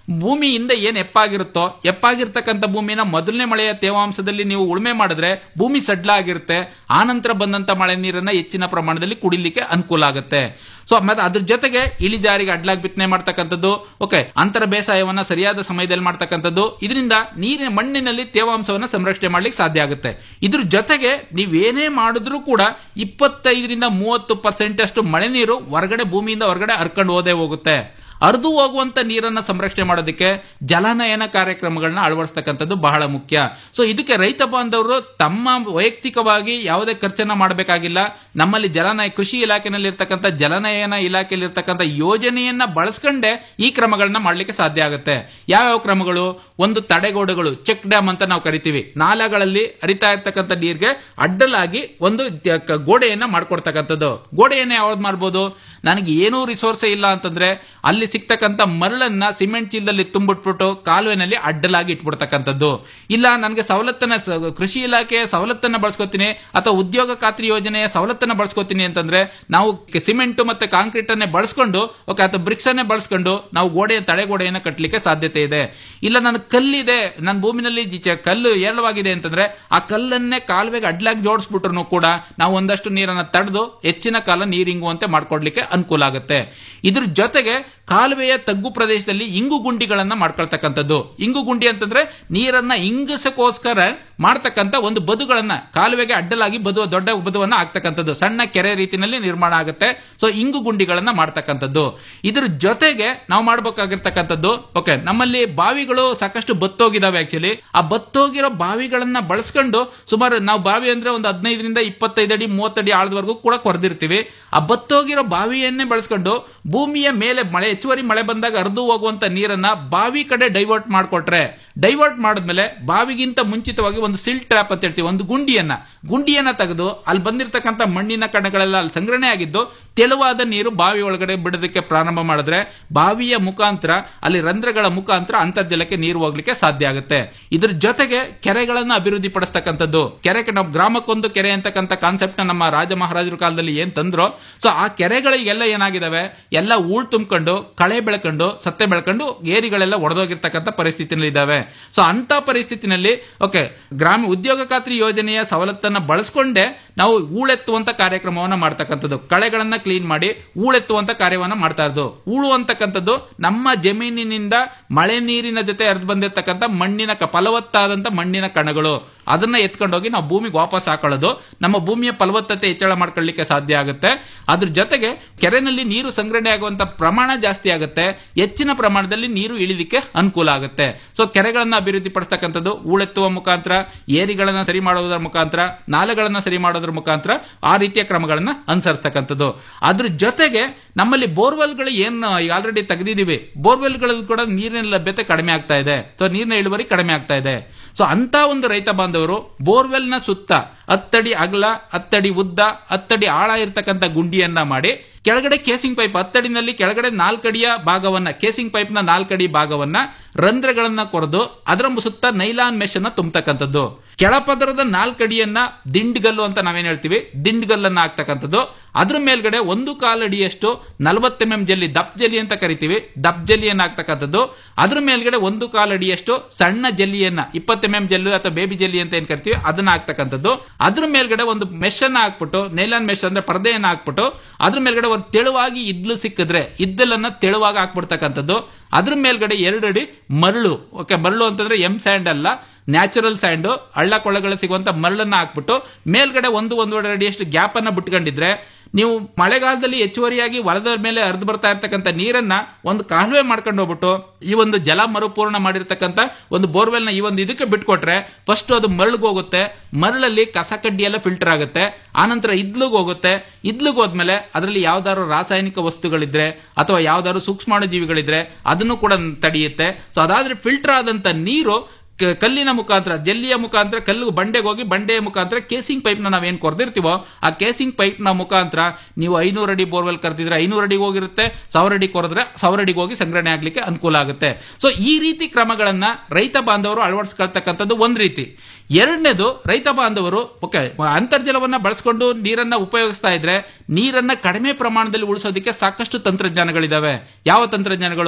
ಭೂಮಿಯಿಂದ ಏನ್ ಎಪ್ಪಾಗಿರುತ್ತೋ ಎಪ್ಪಾಗಿರ್ತಕ್ಕಂಥ ಭೂಮಿನ ಮೊದಲನೇ ಮಳೆಯ ತೇವಾಂಶದಲ್ಲಿ ನೀವು ಉಳುಮೆ ಮಾಡಿದ್ರೆ ಭೂಮಿ ಸಡ್ಲ ಆಗಿರುತ್ತೆ ಆನಂತರ ಬಂದಂತ ಮಳೆ ನೀರನ್ನ ಹೆಚ್ಚಿನ ಪ್ರಮಾಣದಲ್ಲಿ ಕುಡಿಲಿಕ್ಕೆ ಅನುಕೂಲ ಆಗುತ್ತೆ ಸೊ ಮತ್ತೆ ಅದ್ರ ಜೊತೆಗೆ ಇಳಿಜಾರಿಗೆ ಅಡ್ಲಾಗಿ ಬಿತ್ತನೆ ಮಾಡ್ತಕ್ಕಂಥದ್ದು ಓಕೆ ಅಂತರ ಬೇಸಾಯವನ್ನ ಸರಿಯಾದ ಸಮಯದಲ್ಲಿ ಮಾಡ್ತಕ್ಕಂಥದ್ದು ಇದರಿಂದ ನೀರಿನ ಮಣ್ಣಿನಲ್ಲಿ ತೇವಾಂಶವನ್ನ ಸಂರಕ್ಷಣೆ ಮಾಡ್ಲಿಕ್ಕೆ ಸಾಧ್ಯ ಆಗುತ್ತೆ ಇದ್ರ ಜೊತೆಗೆ ನೀವೇನೇ ಮಾಡಿದ್ರೂ ಕೂಡ ಇಪ್ಪತ್ತೈದರಿಂದ ಮೂವತ್ತು ಪರ್ಸೆಂಟ್ ಅಷ್ಟು ಮಳೆ ನೀರು ಹೊರಗಡೆ ಭೂಮಿಯಿಂದ ಹೊರಗಡೆ ಹರ್ಕೊಂಡು ಹೋದೇ ಹೋಗುತ್ತೆ ಹರಿದು ಹೋಗುವಂತ ನೀರನ್ನ ಸಂರಕ್ಷಣೆ ಮಾಡೋದಕ್ಕೆ ಜಲನಯನ ಕಾರ್ಯಕ್ರಮಗಳನ್ನ ಅಳವಡಿಸ್ತಕ್ಕಂಥದ್ದು ಬಹಳ ಮುಖ್ಯ ಸೊ ಇದಕ್ಕೆ ರೈತ ಬಾಂಧವರು ತಮ್ಮ ವೈಯಕ್ತಿಕವಾಗಿ ಯಾವುದೇ ಖರ್ಚನ್ನ ಮಾಡಬೇಕಾಗಿಲ್ಲ ನಮ್ಮಲ್ಲಿ ಜಲನಯ ಕೃಷಿ ಇಲಾಖೆನಲ್ಲಿ ಇರ್ತಕ್ಕಂಥ ಜಲನಯನ ಇಲಾಖೆಯಲ್ಲಿ ಇರ್ತಕ್ಕಂಥ ಯೋಜನೆಯನ್ನ ಬಳಸ್ಕೊಂಡೇ ಈ ಕ್ರಮಗಳನ್ನ ಮಾಡ್ಲಿಕ್ಕೆ ಸಾಧ್ಯ ಆಗುತ್ತೆ ಯಾವ್ಯಾವ ಕ್ರಮಗಳು ಒಂದು ತಡೆಗೋಡೆಗಳು ಚೆಕ್ ಡ್ಯಾಮ್ ಅಂತ ನಾವು ಕರಿತೀವಿ ನಾಲೆಗಳಲ್ಲಿ ಹರಿತಾ ಇರ್ತಕ್ಕಂಥ ನೀರಿಗೆ ಅಡ್ಡಲಾಗಿ ಒಂದು ತ- ಕ- ಗೋಡೆಯನ್ನ ಮಾಡ್ಕೊಡ್ತಕ್ಕಂಥದ್ದು ಗೋಡೆಯನ್ನ ಯಾವ್ದು ಮಾಡ್ಬೋದು ನನಗೆ ಏನೂ ರಿಸೋರ್ಸ್ ಇಲ್ಲ ಅಂತಂದ್ರೆ ಅಲ್ಲಿ ಸಿಗ್ತಕ್ಕಂಥ ಮರಳನ್ನ ಸಿಮೆಂಟ್ ಚೀಲದಲ್ಲಿ ತುಂಬಿಟ್ಬಿಟ್ಟು ಕಾಲುವೆನಲ್ಲಿ ಅಡ್ಡಲಾಗಿ ಇಟ್ಬಿಡ್ತಕ್ಕಂಥದ್ದು ಇಲ್ಲ ನನಗೆ ಸವಲತ್ತನ್ನ ಸ- ಕೃಷಿ ಇಲಾಖೆಯ ಸವಲತ್ತನ್ನ ಬಳಸ್ಕೊತೀನಿ ಅಥವಾ ಉದ್ಯೋಗ ಖಾತ್ರಿ ಯೋಜನೆಯ ಸವಲತ್ತನ್ನ ಬಳಸ್ಕೊತೀನಿ ಅಂತಂದ್ರೆ ನಾವು ಸಿಮೆಂಟ್ ಮತ್ತೆ ಕಾಂಕ್ರೀಟ್ ಅನ್ನೇ ಬಳಸ್ಕೊಂಡು ಓಕೆ ಅಥವಾ ಬ್ರಿಕ್ಸ್ ಅನ್ನೇ ಬಳಸ್ಕೊಂಡು ನಾವು ಗೋಡೆಯ ತಡೆಗೋಡೆಯನ್ನ ಕಟ್ಟಲಿಕ್ಕೆ ಸಾಧ್ಯತೆ ಇದೆ ಇಲ್ಲ ನನ್ನ ಕಲ್ಲಿದೆ ನನ್ನ ಭೂಮಿನಲ್ಲಿ ಜಿ- ಚ- ಕಲ್ಲು ಏರಳವಾಗಿದೆ ಅಂತಂದ್ರೆ ಆ ಕಲ್ಲನ್ನೇ ಕಾಲುವೆಗೆ ಅಡ್ಲಾಗಿ ಜೋಡಿಸ್ಬಿಟ್ರು ಕೂಡ ನಾವು ಒಂದಷ್ಟು ನೀರನ್ನ ತಡೆದು ಹೆಚ್ಚಿನ ಕಾಲ ನೀರಿಂಗುವಂತೆ ಮಾಡ್ಕೊಡ್ಲಿಕ್ಕೆ ಅನುಕೂಲ ಆಗುತ್ತೆ ಇದ್ರ ಜೊತೆಗೆ ಕಾಲುವೆಯ ತಗ್ಗು ಪ್ರದೇಶದಲ್ಲಿ ಇಂಗು ಗುಂಡಿಗಳನ್ನ ಮಾಡ್ಕೊಳ್ತಕ್ಕಂಥದ್ದು ಇಂಗು ಗುಂಡಿ ಅಂತಂದ್ರೆ ನೀರನ್ನ ಇಂಗಿಸಕ್ಕೋಸ್ಕರ ಮಾಡ್ತಕ್ಕಂಥ ಒಂದು ಬದುಗಳನ್ನ ಕಾಲುವೆಗೆ ಅಡ್ಡಲಾಗಿ ಬದು ದೊಡ್ಡ ಬದುವನ್ನ ಆಗ್ತಕ್ಕಂಥದ್ದು ಸಣ್ಣ ಕೆರೆ ರೀತಿಯಲ್ಲಿ ನಿರ್ಮಾಣ ಆಗುತ್ತೆ ಸೊ ಇಂಗು ಗುಂಡಿಗಳನ್ನ ಮಾಡ್ತಕ್ಕಂಥದ್ದು ಇದ್ರ ಜೊತೆಗೆ ನಾವು ಮಾಡ್ಬೇಕಾಗಿರ್ತಕ್ಕಂಥದ್ದು ಓಕೆ ನಮ್ಮಲ್ಲಿ ಬಾವಿಗಳು ಸಾಕಷ್ಟು ಬತ್ತೋಗಿದಾವೆ ಆಕ್ಚುಲಿ ಆ ಬತ್ತೋಗಿರೋ ಬಾವಿಗಳನ್ನ ಬಳಸ್ಕೊಂಡು ಸುಮಾರು ನಾವು ಬಾವಿ ಅಂದ್ರೆ ಒಂದು ಹದಿನೈದರಿಂದ ಇಪ್ಪತ್ತೈದು ಅಡಿ ಮೂವತ್ತಡಿ ಆಳದವರೆಗೂ ಕೂಡ ಕೊರೆದಿರ್ತೀವಿ ಆ ಬತ್ತೋಗಿರೋ ಬಾವಿಯನ್ನೇ ಬಳಸ್ಕೊಂಡು ಭೂಮಿಯ ಮೇಲೆ ಮಳೆ ಹೆಚ್ಚುವರಿ ಮಳೆ ಬಂದಾಗ ಹರಿದು ಹೋಗುವಂತ ನೀರನ್ನ ಬಾವಿ ಕಡೆ ಡೈವರ್ಟ್ ಮಾಡಿಕೊಟ್ರೆ ಡೈವರ್ಟ್ ಮಾಡಿದ್ಮೇಲೆ ಬಾವಿಗಿಂತ ಮುಂಚಿತವಾಗಿ ಒಂದು ಸಿಲ್ ಟ್ರ್ಯಾಪ್ ಅಂತ ಹೇಳ್ತೀವಿ ಒಂದು ಗುಂಡಿಯನ್ನ ಗುಂಡಿಯನ್ನ ತೆಗೆದು ಅಲ್ಲಿ ಬಂದಿರತಕ್ಕಂಥ ಮಣ್ಣಿನ ಕಣಗಳೆಲ್ಲ ಅಲ್ಲಿ ಸಂಗ್ರಹಣೆ ಆಗಿದ್ದು ತೆಳುವಾದ ನೀರು ಬಾವಿ ಒಳಗಡೆ ಬಿಡೋದಕ್ಕೆ ಪ್ರಾರಂಭ ಮಾಡಿದ್ರೆ ಬಾವಿಯ ಮುಖಾಂತರ ಅಲ್ಲಿ ರಂಧ್ರಗಳ ಮುಖಾಂತರ ಅಂತರ್ಜಲಕ್ಕೆ ನೀರು ಹೋಗ್ಲಿಕ್ಕೆ ಸಾಧ್ಯ ಆಗುತ್ತೆ ಇದ್ರ ಜೊತೆಗೆ ಕೆರೆಗಳನ್ನ ಅಭಿವೃದ್ಧಿ ಪಡಿಸ್ತಕ್ಕಂಥದ್ದು ಕೆರೆಗೆ ನಾವು ಗ್ರಾಮಕ್ಕೊಂದು ಕೆರೆ ಅಂತಕ್ಕಂಥ ಕಾನ್ಸೆಪ್ಟ್ ನಮ್ಮ ರಾಜ ಮಹಾರಾಜರ ಕಾಲದಲ್ಲಿ ಏನ್ ತಂದ್ರೋ ಸೊ ಆ ಕೆರೆಗಳಿಗೆಲ್ಲ ಏನಾಗಿದಾವೆ ಎಲ್ಲ ಊಳ್ ತುಂಬಿಕೊಂಡು ಕಳೆ ಬೆಳ್ಕೊಂಡು ಸತ್ತೆ ಬೆಳ್ಕೊಂಡು ಏರಿಗಳೆಲ್ಲ ಒಡೆದೋಗಿರ್ತಕ್ಕಂಥ ಪರಿಸ್ಥಿತಿನಲ್ಲಿ ಇದಾವೆ ಸೊ ಅಂತ ಪರಿಸ್ಥಿತಿನಲ್ಲಿ ಓಕೆ ಗ್ರಾಮ ಉದ್ಯೋಗ ಖಾತ್ರಿ ಯೋಜನೆಯ ಸವಲತ್ತನ್ನ ಬಳಸ್ಕೊಂಡೆ ನಾವು ಹೂಳೆತ್ತುವಂತ ಕಾರ್ಯಕ್ರಮವನ್ನ ಮಾಡ್ತಕ್ಕಂಥದ್ದು ಕಳೆಗಳನ್ನ ಕ್ಲೀನ್ ಮಾಡಿ ಹೂಳೆತ್ತುವಂತ ಕಾರ್ಯವನ್ನ ಮಾಡ್ತಾ ಇರೋದು ಹೂಳು ಅಂತಕ್ಕಂಥದ್ದು ನಮ್ಮ ಜಮೀನಿನಿಂದ ಮಳೆ ನೀರಿನ ಜೊತೆ ಹರಿದು ಬಂದಿರತಕ್ಕಂಥ ಮಣ್ಣಿನ ಕ- ಫಲವತ್ತಾದಂತ ಮಣ್ಣಿನ ಕಣಗಳು ಅದನ್ನ ಎತ್ಕೊಂಡೋಗಿ ನಾವು ಭೂಮಿಗೆ ವಾಪಸ್ ಹಾಕೊಳ್ಳೋದು ನಮ್ಮ ಭೂಮಿಯ ಫಲವತ್ತತೆ ಹೆಚ್ಚಳ ಮಾಡ್ಕೊಳ್ಳಿಕ್ಕೆ ಸಾಧ್ಯ ಆಗುತ್ತೆ ಅದ್ರ ಜೊತೆಗೆ ಕೆರೆನಲ್ಲಿ ನೀರು ಸಂಗ್ರಹಣೆ ಆಗುವಂತ ಪ್ರಮಾಣ ಜಾಸ್ತಿ ಆಗುತ್ತೆ ಹೆಚ್ಚಿನ ಪ್ರಮಾಣದಲ್ಲಿ ನೀರು ಇಳಿಲಿಕ್ಕೆ ಅನುಕೂಲ ಆಗುತ್ತೆ ಸೊ ಕೆರೆಗಳನ್ನ ಅಭಿವೃದ್ಧಿ ಪಡಿಸ್ತಕ್ಕಂಥದ್ದು ಹೂಳೆತ್ತುವ ಮುಖಾಂತರ ಏರಿಗಳನ್ನ ಸರಿ ಮಾಡೋದ್ರ ಮುಖಾಂತರ ನಾಲೆಗಳನ್ನ ಸರಿ ಮಾಡೋದ್ರ ಮುಖಾಂತರ ಆ ರೀತಿಯ ಕ್ರಮಗಳನ್ನ ಅನುಸರಿಸ್ತಕ್ಕಂಥದ್ದು ಅದ್ರ ಜೊತೆಗೆ ನಮ್ಮಲ್ಲಿ ಬೋರ್ವೆಲ್ಗಳು ಏನ್ ಈಗ ಆಲ್ರೆಡಿ ತೆಗೆದಿದ್ದೀವಿ ಬೋರ್ವೆಲ್ಗಳಲ್ಲಿ ಕೂಡ ನೀರಿನ ಲಭ್ಯತೆ ಕಡಿಮೆ ಆಗ್ತಾ ಇದೆ ಸೊ ನೀರಿನ ಇಳುವರಿ ಕಡಿಮೆ ಆಗ್ತಾ ಇದೆ ಸೊ ಅಂತ ಒಂದು ರೈತ ಬಾಂಧವರು ಬೋರ್ವೆಲ್ನ ಸುತ್ತ ಹತ್ತಡಿ ಅಗಲ ಹತ್ತಡಿ ಉದ್ದ ಹತ್ತಡಿ ಆಳ ಇರ್ತಕ್ಕಂಥ ಗುಂಡಿಯನ್ನ ಮಾಡಿ ಕೆಳಗಡೆ ಕೇಸಿಂಗ್ ಪೈಪ್ ಹತ್ತಡಿನಲ್ಲಿ ಕೆಳಗಡೆ ನಾಲ್ಕಡಿಯ ಭಾಗವನ್ನ ಕೇಸಿಂಗ್ ಪೈಪ್ ನ ನಾಲ್ಕಡಿ ಭಾಗವನ್ನ ರಂಧ್ರಗಳನ್ನ ಕೊರೆದು ಅದರ ಸುತ್ತ ನೈಲಾನ್ ಮೆಶ್ ಅನ್ನ ತುಂಬತಕ್ಕಂಥದ್ದು ಕೆಳಪದರದ ನಾಲ್ಕಡಿಯನ್ನ ದಿಂಡ್ಗಲ್ಲು ಅಂತ ನಾವೇನ್ ಹೇಳ್ತೀವಿ ದಿಂಡ್ಗಲ್ಲನ್ನ ಹಾಕ್ತಕ್ಕಂಥದ್ದು ಅದ್ರ ಮೇಲ್ಗಡೆ ಒಂದು ಕಾಲಡಿಯಷ್ಟು ನಲವತ್ತು ಎಂ ಎಂ ಜಲ್ಲಿ ದಪ್ ಜಲ್ಲಿ ಅಂತ ಕರಿತೀವಿ ದಪ್ ಜಲ್ಲಿಯನ್ನ ಹಾಕ್ತಕ್ಕಂಥದ್ದು ಅದ್ರ ಮೇಲ್ಗಡೆ ಒಂದು ಕಾಲಡಿಯಷ್ಟು ಸಣ್ಣ ಜಲ್ಲಿಯನ್ನ ಇಪ್ಪತ್ತು ಎಂ ಎಂ ಜಲ್ಲು ಅಥವಾ ಬೇಬಿ ಜಲ್ಲಿ ಅಂತ ಏನ್ ಕರಿತೀವಿ ಅದನ್ನ ಹಾಕ್ತಕ್ಕಂಥದ್ದು ಅದ್ರ ಮೇಲ್ಗಡೆ ಒಂದು ಮೆಶ್ ಅನ್ನ ಹಾಕ್ಬಿಟ್ಟು ನೈಲಾನ್ ಮೆಶ್ ಅಂದ್ರೆ ಪರದೆಯನ್ನ ಹಾಕ್ಬಿಟ್ಟು ಅದ್ರ ಮೇಲ್ಗಡೆ ಒಂದು ತೆಳುವಾಗಿ ಇದ್ಲು ಸಿಕ್ಕಿದ್ರೆ ಇದ್ದಲನ್ನ ತೆಳುವಾಗಿ ಹಾಕ್ಬಿಡ್ತಕ್ಕಂಥದ್ದು ಅದ್ರ ಮೇಲ್ಗಡೆ ಎರಡು ಅಡಿ ಮರಳು ಓಕೆ ಮರಳು ಅಂತಂದ್ರೆ ಎಂ ಸ್ಯಾಂಡ್ ಅಲ್ಲ ನ್ಯಾಚುರಲ್ ಸ್ಯಾಂಡ್ ಹಳ್ಳ ಕೊಳ್ಳಗಳ ಸಿಗುವಂತ ಮರಳನ್ನ ಹಾಕ್ಬಿಟ್ಟು ಮೇಲ್ಗಡೆ ಒಂದು ಒಂದೂವರೆ ಅಡಿಯಷ್ಟು ಗ್ಯಾಪ್ ಅನ್ನ ಬಿಟ್ಕೊಂಡಿದ್ರೆ ನೀವು ಮಳೆಗಾಲದಲ್ಲಿ ಹೆಚ್ಚುವರಿಯಾಗಿ ಹೊಲದ ಮೇಲೆ ಹರಿದು ಬರ್ತಾ ಇರ್ತಕ್ಕಂಥ ನೀರನ್ನ ಒಂದು ಕಾಲುವೆ ಮಾಡ್ಕೊಂಡು ಹೋಗ್ಬಿಟ್ಟು ಈ ಒಂದು ಜಲ ಮರುಪೂರ್ಣ ಮಾಡಿರ್ತಕ್ಕಂಥ ಒಂದು ಬೋರ್ವೆಲ್ ನ ಈ ಒಂದು ಇದಕ್ಕೆ ಬಿಟ್ಕೊಟ್ರೆ ಫಸ್ಟ್ ಅದು ಮರಳಿಗೆ ಹೋಗುತ್ತೆ ಮರಳಲ್ಲಿ ಕಸ ಕಡ್ಡಿ ಎಲ್ಲ ಫಿಲ್ಟರ್ ಆಗುತ್ತೆ ಆನಂತರ ಇದ್ಲಿಗೆ ಹೋಗುತ್ತೆ ಇದ್ಲಿಗೆ ಹೋದ್ಮೇಲೆ ಅದರಲ್ಲಿ ಯಾವ್ದಾದ್ರು ರಾಸಾಯನಿಕ ವಸ್ತುಗಳಿದ್ರೆ ಅಥವಾ ಯಾವ್ದಾದ್ರು ಸೂಕ್ಷ್ಮಾಣು ಜೀವಿಗಳಿದ್ರೆ ಅದನ್ನು ಕೂಡ ತಡೆಯುತ್ತೆ ಸೊ ಅದಾದ್ರೆ ಫಿಲ್ಟರ್ ಆದಂತ ನೀರು ಕ- ಕಲ್ಲಿನ ಮುಖಾಂತರ ಜಲ್ಲಿಯ ಮುಖಾಂತರ ಕಲ್ಲು ಬಂಡೆಗೆ ಹೋಗಿ ಬಂಡೆಯ ಮುಖಾಂತರ ಕೇಸಿಂಗ್ ಪೈಪ್ ನ ನಾವೇನ್ ಕೊರ್ದಿರ್ತೀವೋ ಆ ಕೇಸಿಂಗ್ ಪೈಪ್ ನ ಮುಖಾಂತರ ನೀವು ಐನೂರು ಅಡಿ ಬೋರ್ವೆಲ್ ಕರ್ತಿದ್ರೆ ಐನೂರು ಅಡಿಗೆ ಹೋಗಿರುತ್ತೆ ಸಾವಿರ ಅಡಿ ಕೊರೆದ್ರೆ ಸಾವಿರ ಅಡಿಗೆ ಹೋಗಿ ಸಂಗ್ರಹಣೆ ಆಗ್ಲಿಕ್ಕೆ ಅನುಕೂಲ ಆಗುತ್ತೆ ಸೊ ಈ ರೀತಿ ಕ್ರಮಗಳನ್ನ ರೈತ ಬಾಂಧವರು ಅಳವಡಿಸ್ಕೊಳ್ತಕ್ಕಂಥದ್ದು ಒಂದ್ ರೀತಿ ಎರಡನೇದು ರೈತ ಬಾಂಧವರು ಓಕೆ ಅಂತರ್ಜಲವನ್ನ ಬಳಸ್ಕೊಂಡು ನೀರನ್ನ ಉಪಯೋಗಿಸ್ತಾ ಇದ್ರೆ ನೀರನ್ನ ಕಡಿಮೆ ಪ್ರಮಾಣದಲ್ಲಿ ಉಳಿಸೋದಕ್ಕೆ ಸಾಕಷ್ಟು ತಂತ್ರಜ್ಞಾನಗಳಿದಾವೆ ಯಾವ ತಂತ್ರಜ್ಞಾನಗಳು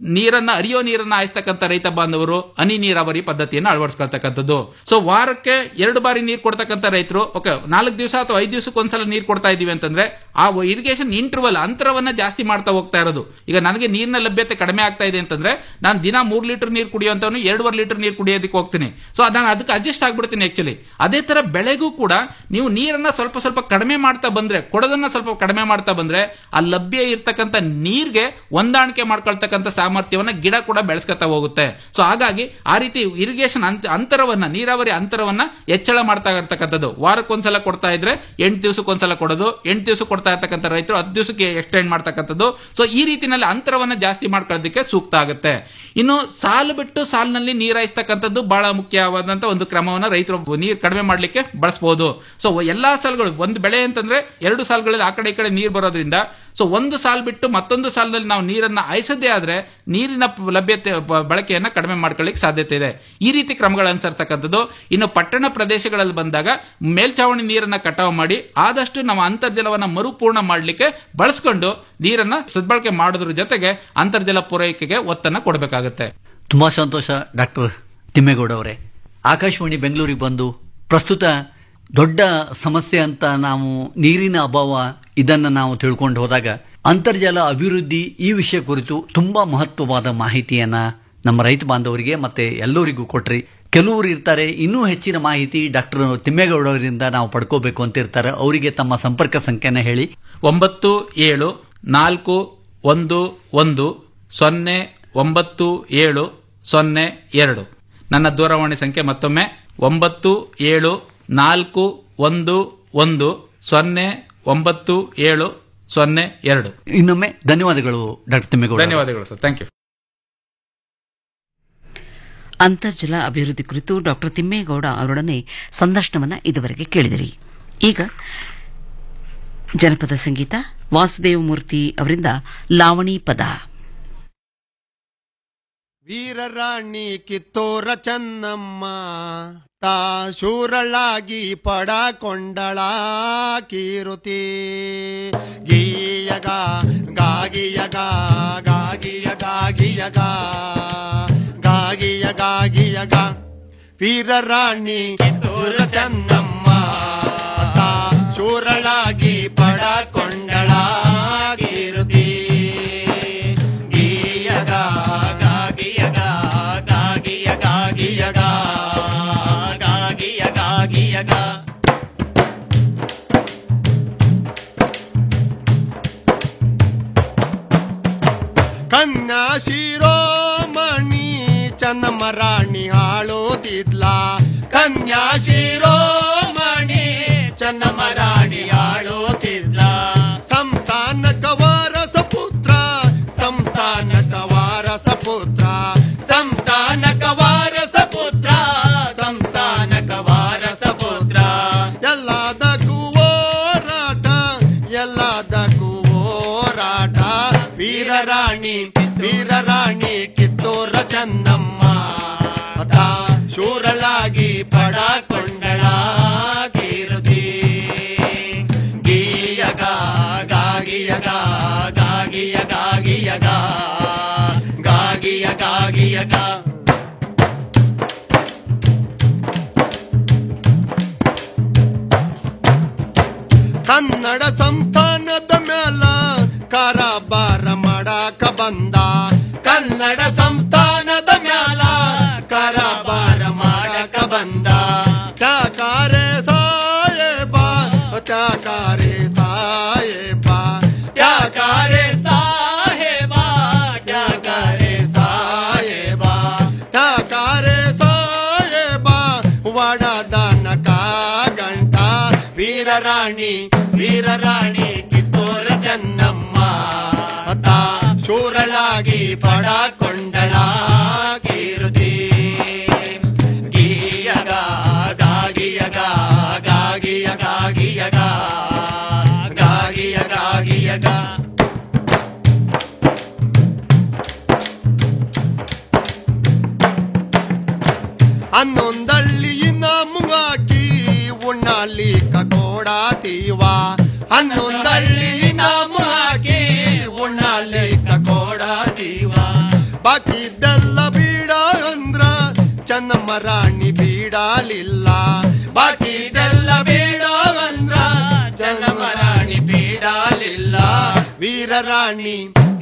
ನೀರನ್ನ ಅರಿಯೋ ನೀರನ್ನ ಹಾಯಿಸ್ತಕ್ಕಂಥ ರೈತ ಬಾಂಧವರು ಹನಿ ನೀರಾವರಿ ಪದ್ಧತಿಯನ್ನು ಅಳವಡಿಸ್ಕೊಳ್ತಕ್ಕಂಥದ್ದು ಸೊ ವಾರಕ್ಕೆ ಎರಡು ಬಾರಿ ನೀರು ಕೊಡ್ತಕ್ಕಂಥ ರೈತರು ಓಕೆ ನಾಲ್ಕು ದಿವಸ ಅಥವಾ ಐದು ದಿವಸಕ್ಕೆ ಒಂದ್ಸಲ ನೀರು ಕೊಡ್ತಾ ಇದೀವಿ ಅಂತಂದ್ರೆ ಆ ಇರಿಗೇಷನ್ ಇಂಟರ್ವಲ್ ಅಂತರವನ್ನ ಜಾಸ್ತಿ ಮಾಡ್ತಾ ಹೋಗ್ತಾ ಇರೋದು ಈಗ ನನಗೆ ನೀರಿನ ಲಭ್ಯತೆ ಕಡಿಮೆ ಆಗ್ತಾ ಇದೆ ಅಂತಂದ್ರೆ ನಾನು ದಿನ ಮೂರ್ ಲೀಟರ್ ನೀರು ಕುಡಿಯುವಂತವನು ಎರಡೂವರೆ ಲೀಟರ್ ನೀರು ಕುಡಿಯೋದಕ್ಕೆ ಹೋಗ್ತೀನಿ ಸೊ ನಾನು ಅದಕ್ಕೆ ಅಡ್ಜಸ್ಟ್ ಆಗ್ಬಿಡ್ತೀನಿ ಆಕ್ಚುಲಿ ಅದೇ ತರ ಬೆಳೆಗೂ ಕೂಡ ನೀವು ನೀರನ್ನ ಸ್ವಲ್ಪ ಸ್ವಲ್ಪ ಕಡಿಮೆ ಮಾಡ್ತಾ ಬಂದ್ರೆ ಕೊಡೋದನ್ನ ಸ್ವಲ್ಪ ಕಡಿಮೆ ಮಾಡ್ತಾ ಬಂದ್ರೆ ಆ ಲಭ್ಯ ಇರ್ತಕ್ಕಂಥ ನೀರ್ಗೆ ಹೊಂದಾಣಿಕೆ ಮಾಡ್ಕೊಳ್ತಕ್ಕಂಥ ಸಾಮರ್ಥ್ಯವನ್ನ ಗಿಡ ಕೂಡ ಬೆಳೆಸ್ಕೊತಾ ಹೋಗುತ್ತೆ ಸೊ ಹಾಗಾಗಿ ಆ ರೀತಿ ಇರಿಗೇಷನ್ ಅಂತರವನ್ನ ನೀರಾವರಿ ಅಂತರವನ್ನ ಹೆಚ್ಚಳ ಮಾಡ್ತಾ ಇರ್ತಕ್ಕಂಥದ್ದು ವಾರಕ್ಕೊಂದ್ಸಲ ಕೊಡ್ತಾ ಇದ್ರೆ ಎಂಟು ದಿವಸಕ್ಕೊಂದ್ಸಲ ಕೊಡೋದು ಎಂಟು ದಿವಸ ಕೊಡ್ತಾ ಇರ್ತಕ್ಕಂಥ ರೈತರು ಹತ್ತು ದಿವಸಕ್ಕೆ ಎಕ್ಸ್ಟೆಂಡ್ ಮಾಡ್ತಕ್ಕಂಥದ್ದು ಸೊ ಈ ರೀತಿನಲ್ಲಿ ಅಂತರವನ್ನ ಜಾಸ್ತಿ ಮಾಡ್ಕೊಳ್ಳೋದಕ್ಕೆ ಸೂಕ್ತ ಆಗುತ್ತೆ ಇನ್ನು ಸಾಲು ಬಿಟ್ಟು ಸಾಲಿನಲ್ಲಿ ನೀರಾಯಿಸ್ತಕ್ಕಂಥದ್ದು ಬಹಳ ಮುಖ್ಯವಾದಂತ ಒಂದು ಕ್ರಮವನ್ನ ರೈತರು ನೀರು ಕಡಿಮೆ ಮಾಡ್ಲಿಕ್ಕೆ ಬಳಸಬಹುದು ಸೊ ಎಲ್ಲಾ ಸಾಲುಗಳು ಒಂದು ಬೆಳೆ ಅಂತಂದ್ರೆ ಎರಡು ಸಾಲುಗಳಲ್ಲಿ ಆ ಕಡೆ ಈ ಕಡೆ ನೀರು ಬರೋದ್ರಿಂದ ಸೊ ಒಂದು ಸಾಲ್ ಬಿಟ್ಟು ಮತ್ತೊಂದು ಸಾಲಿನಲ್ಲಿ ನಾವು ನೀರನ್ನ ಆಯಿಸದೇ ಆದ್ರೆ ನೀರಿನ ಪ- ಲಭ್ಯತೆ ಬ- ಬಳಕೆಯನ್ನ ಕಡಿಮೆ ಮಾಡ್ಕೊಳ್ಳಿಕ್ಕೆ ಸಾಧ್ಯತೆ ಇದೆ ಈ ರೀತಿ ಕ್ರಮಗಳು ಅನುಸರ್ತಕ್ಕಂಥದ್ದು ಇನ್ನು ಪಟ್ಟಣ ಪ್ರದೇಶಗಳಲ್ಲಿ ಬಂದಾಗ ಮೇಲ್ಚಾವಣಿ ನೀರನ್ನ ಕಟಾವು ಮಾಡಿ ಆದಷ್ಟು ನಮ್ಮ ಅಂತರ್ಜಲವನ್ನ ಮರುಪೂರ್ಣ ಮಾಡಲಿಕ್ಕೆ ಬಳಸ್ಕೊಂಡು ನೀರನ್ನ ಸದ್ಬಳಕೆ ಮಾಡೋದ್ರ ಜೊತೆಗೆ ಅಂತರ್ಜಲ ಪೂರೈಕೆಗೆ ಒತ್ತನ್ನ ಕೊಡಬೇಕಾಗುತ್ತೆ ತುಂಬಾ ಸಂತೋಷ ಡಾಕ್ಟರ್ ತಿಮ್ಮೇಗೌಡ ಅವರೇ ಆಕಾಶವಾಣಿ ಬೆಂಗಳೂರಿಗೆ ಬಂದು ಪ್ರಸ್ತುತ ದೊಡ್ಡ ಸಮಸ್ಯೆ ಅಂತ ನಾವು ನೀರಿನ ಅಭಾವ ಇದನ್ನು ನಾವು ತಿಳ್ಕೊಂಡು ಹೋದಾಗ ಅಂತರ್ಜಲ ಅಭಿವೃದ್ಧಿ ಈ ವಿಷಯ ಕುರಿತು ತುಂಬಾ ಮಹತ್ವವಾದ ಮಾಹಿತಿಯನ್ನ ನಮ್ಮ ರೈತ ಬಾಂಧವರಿಗೆ ಮತ್ತೆ ಎಲ್ಲರಿಗೂ ಕೊಟ್ರಿ ಕೆಲವರು ಇರ್ತಾರೆ ಇನ್ನೂ ಹೆಚ್ಚಿನ ಮಾಹಿತಿ ಡಾಕ್ಟರ್ ತಿಮ್ಮೇಗೌಡ ಅವರಿಂದ ನಾವು ಪಡ್ಕೋಬೇಕು ಅಂತ ಇರ್ತಾರೆ ಅವರಿಗೆ ತಮ್ಮ ಸಂಪರ್ಕ ಸಂಖ್ಯೆನ ಹೇಳಿ ಒಂಬತ್ತು ಏಳು ನಾಲ್ಕು ಒಂದು ಒಂದು ಸೊನ್ನೆ ಒಂಬತ್ತು ಏಳು ಸೊನ್ನೆ ಎರಡು ನನ್ನ ದೂರವಾಣಿ ಸಂಖ್ಯೆ ಮತ್ತೊಮ್ಮೆ ಒಂಬತ್ತು ಏಳು ನಾಲ್ಕು ಒಂದು ಒಂದು ಸೊನ್ನೆ ಒಂಬತ್ತು ಏಳು ಸೊನ್ನೆ ಎರಡು ಇನ್ನೊಮ್ಮೆ ಧನ್ಯವಾದಗಳು ಡಾಕ್ಟರ್ ತಿಮ್ಮೇಗೌಡ ಅವರೇ. ಧನ್ಯವಾದಗಳು ಸರ್ ಥ್ಯಾಂಕ್ ಯು ಅಂತರ್ಜಲ ಅಭಿವೃದ್ಧಿ ಕುರಿತು ಡಾಕ್ಟರ್ ತಿಮ್ಮೇಗೌಡ ಅವರೊಡನೆ ಸಂದರ್ಶನವನ್ನ ಇದುವರೆಗೆ ಕೇಳಿದಿರಿ ಈಗ ಜನಪದ ಸಂಗೀತ ವಾಸುದೇವ ಮೂರ್ತಿ ಅವರಿಂದ ಲಾವಣಿ ಪದ ವೀರರಾಣಿ ಕಿತ್ತೂರ ಚೆನ್ನಮ್ಮ ತಾ ಶೂರಳಾಗಿ ಪಡಕೊಂಡಳ ಕೀರುತಿ ಗೀಯಗ ಗಾಗಿಯಗ ಗಾಗಿಯಗ ಗಾಗಿಯಗ ಗಾಗಿಯ ಗಾಗಿಯಗ ವೀರರಾಣಿ ಕಿತ್ತೂರ ಚೆನ್ನಮ್ಮ ತಾ ಶೂರಳಾಗಿ ಪಡಕೊಂಡಳ ಕೀರುತಿ ಗೀಯಗ ಗಾಗಿಯಗ ಗಾಗಿಯ ಗಾಗಿಯಗ ಗಾಗಿಯ ಗಾಗಿಯಗ ಕನ್ಯಾ ಶಿರೋಮಣಿ ಚನ್ನಮರಾಣಿ ಹಾಳೋದಿದ್ಲ ಕನ್ಯಾ ಶಿರೋಮಣಿ ಚನ್ನಮರಾಣಿ ಹಾಳೋದಿದ್ಲ ಸಂಸ್ಥಾನಕ ವಾರಸ ಪುತ್ರ ಸಂಸ್ಥಾನಕ ವಾರಸ ಪುತ್ರ ಸಂಸ್ಥಾನಕ ವಾರಸ ಪುತ್ರ ಸಂಸ್ಥಾನಕ ವಾರಸ ಪುತ್ರ ಎಲ್ಲದಕ್ಕೂ ಹೋರಾಟ ಎಲ್ಲದಕ್ಕೂ ಹೋರಾಟ ವೀರರಾಣಿ ವೀರರಾಣಿ ಕಿತ್ತೂರ ಚನ್ನಮ್ಮ ಅತ ಶೂರಳಾಗಿ ಪಡಕೊಂಡಳ ಕೀರುತಿ ಗೀಯಗ ಗಾಗಿಯಗ ಗಾಗಿಯ ಗಾಗಿಯಗ ಗಾಗಿಯ ಗಾಗಿಯಗ ಕನ್ನಡ ಸಂಸ್ಥಾನದ ಮ್ಯಾಲ ಕಾರಬಾರ ಮಾಡಾಕ ಬಂದ ಕನ್ನಡ ಸಂಸ್ಥಾನದ ಮ್ಯಾಲ ಕಾರಬಾರ ಮಾಡಾಕ ಬಂದ ತ್ಯಾಕಾರೆ ಸಾಯೇಬ ತ್ಯಾಕಾರೆ ಸಾಯೇಬ ತ್ಯಾಕಾರೆ ಸಾಹೇಬ ತ್ಯಾಕಾರೆ ಸಾಯೇಬ ತ್ಯಾಕಾರೆ ಸಾಯೇಬ ವಡದನಕ ಗಂಟ ವೀರರಾಣಿ ವೀರರಾಣಿ ಕಿತ್ತೂರ ಚೆನ್ನಮ್ಮ ಅತ್ತ ಶೂರಳಾಗಿ ಪಡಕೊಂಡಳ ಕೀರುತಿ ಗೀಯಗ ಗಾಗಿಯಗ ಗಾಗಿಯ ಗಾಗಿಯಗ ಗಾಗಿಯ ಗಾಗಿಯಗ ಹನ್ನೊಂದಳ್ಳಿಯಿಂದ ಮುಂಗಾಕಿ ಉಣ್ಣಾಲಿ ಕಕೋಡಾತೀವ ಹನ್ನೊಂದಳ್ಳಿಯಿಂದ ಮುಂಗಾಕಿ ಉಣ್ಣಾಲಿ ಕಕೋಡಾತೀವ ರಾಣಿ ಬೀಡಲಿಲ್ಲ ಬಾಕಿದೆಲ್ಲ ಬೀಡವಂದ್ರ ಚೆನ್ನಮ್ಮ ರಾಣಿ ಬೀಡಲಿಲ್ಲ ವೀರ ರಾಣಿ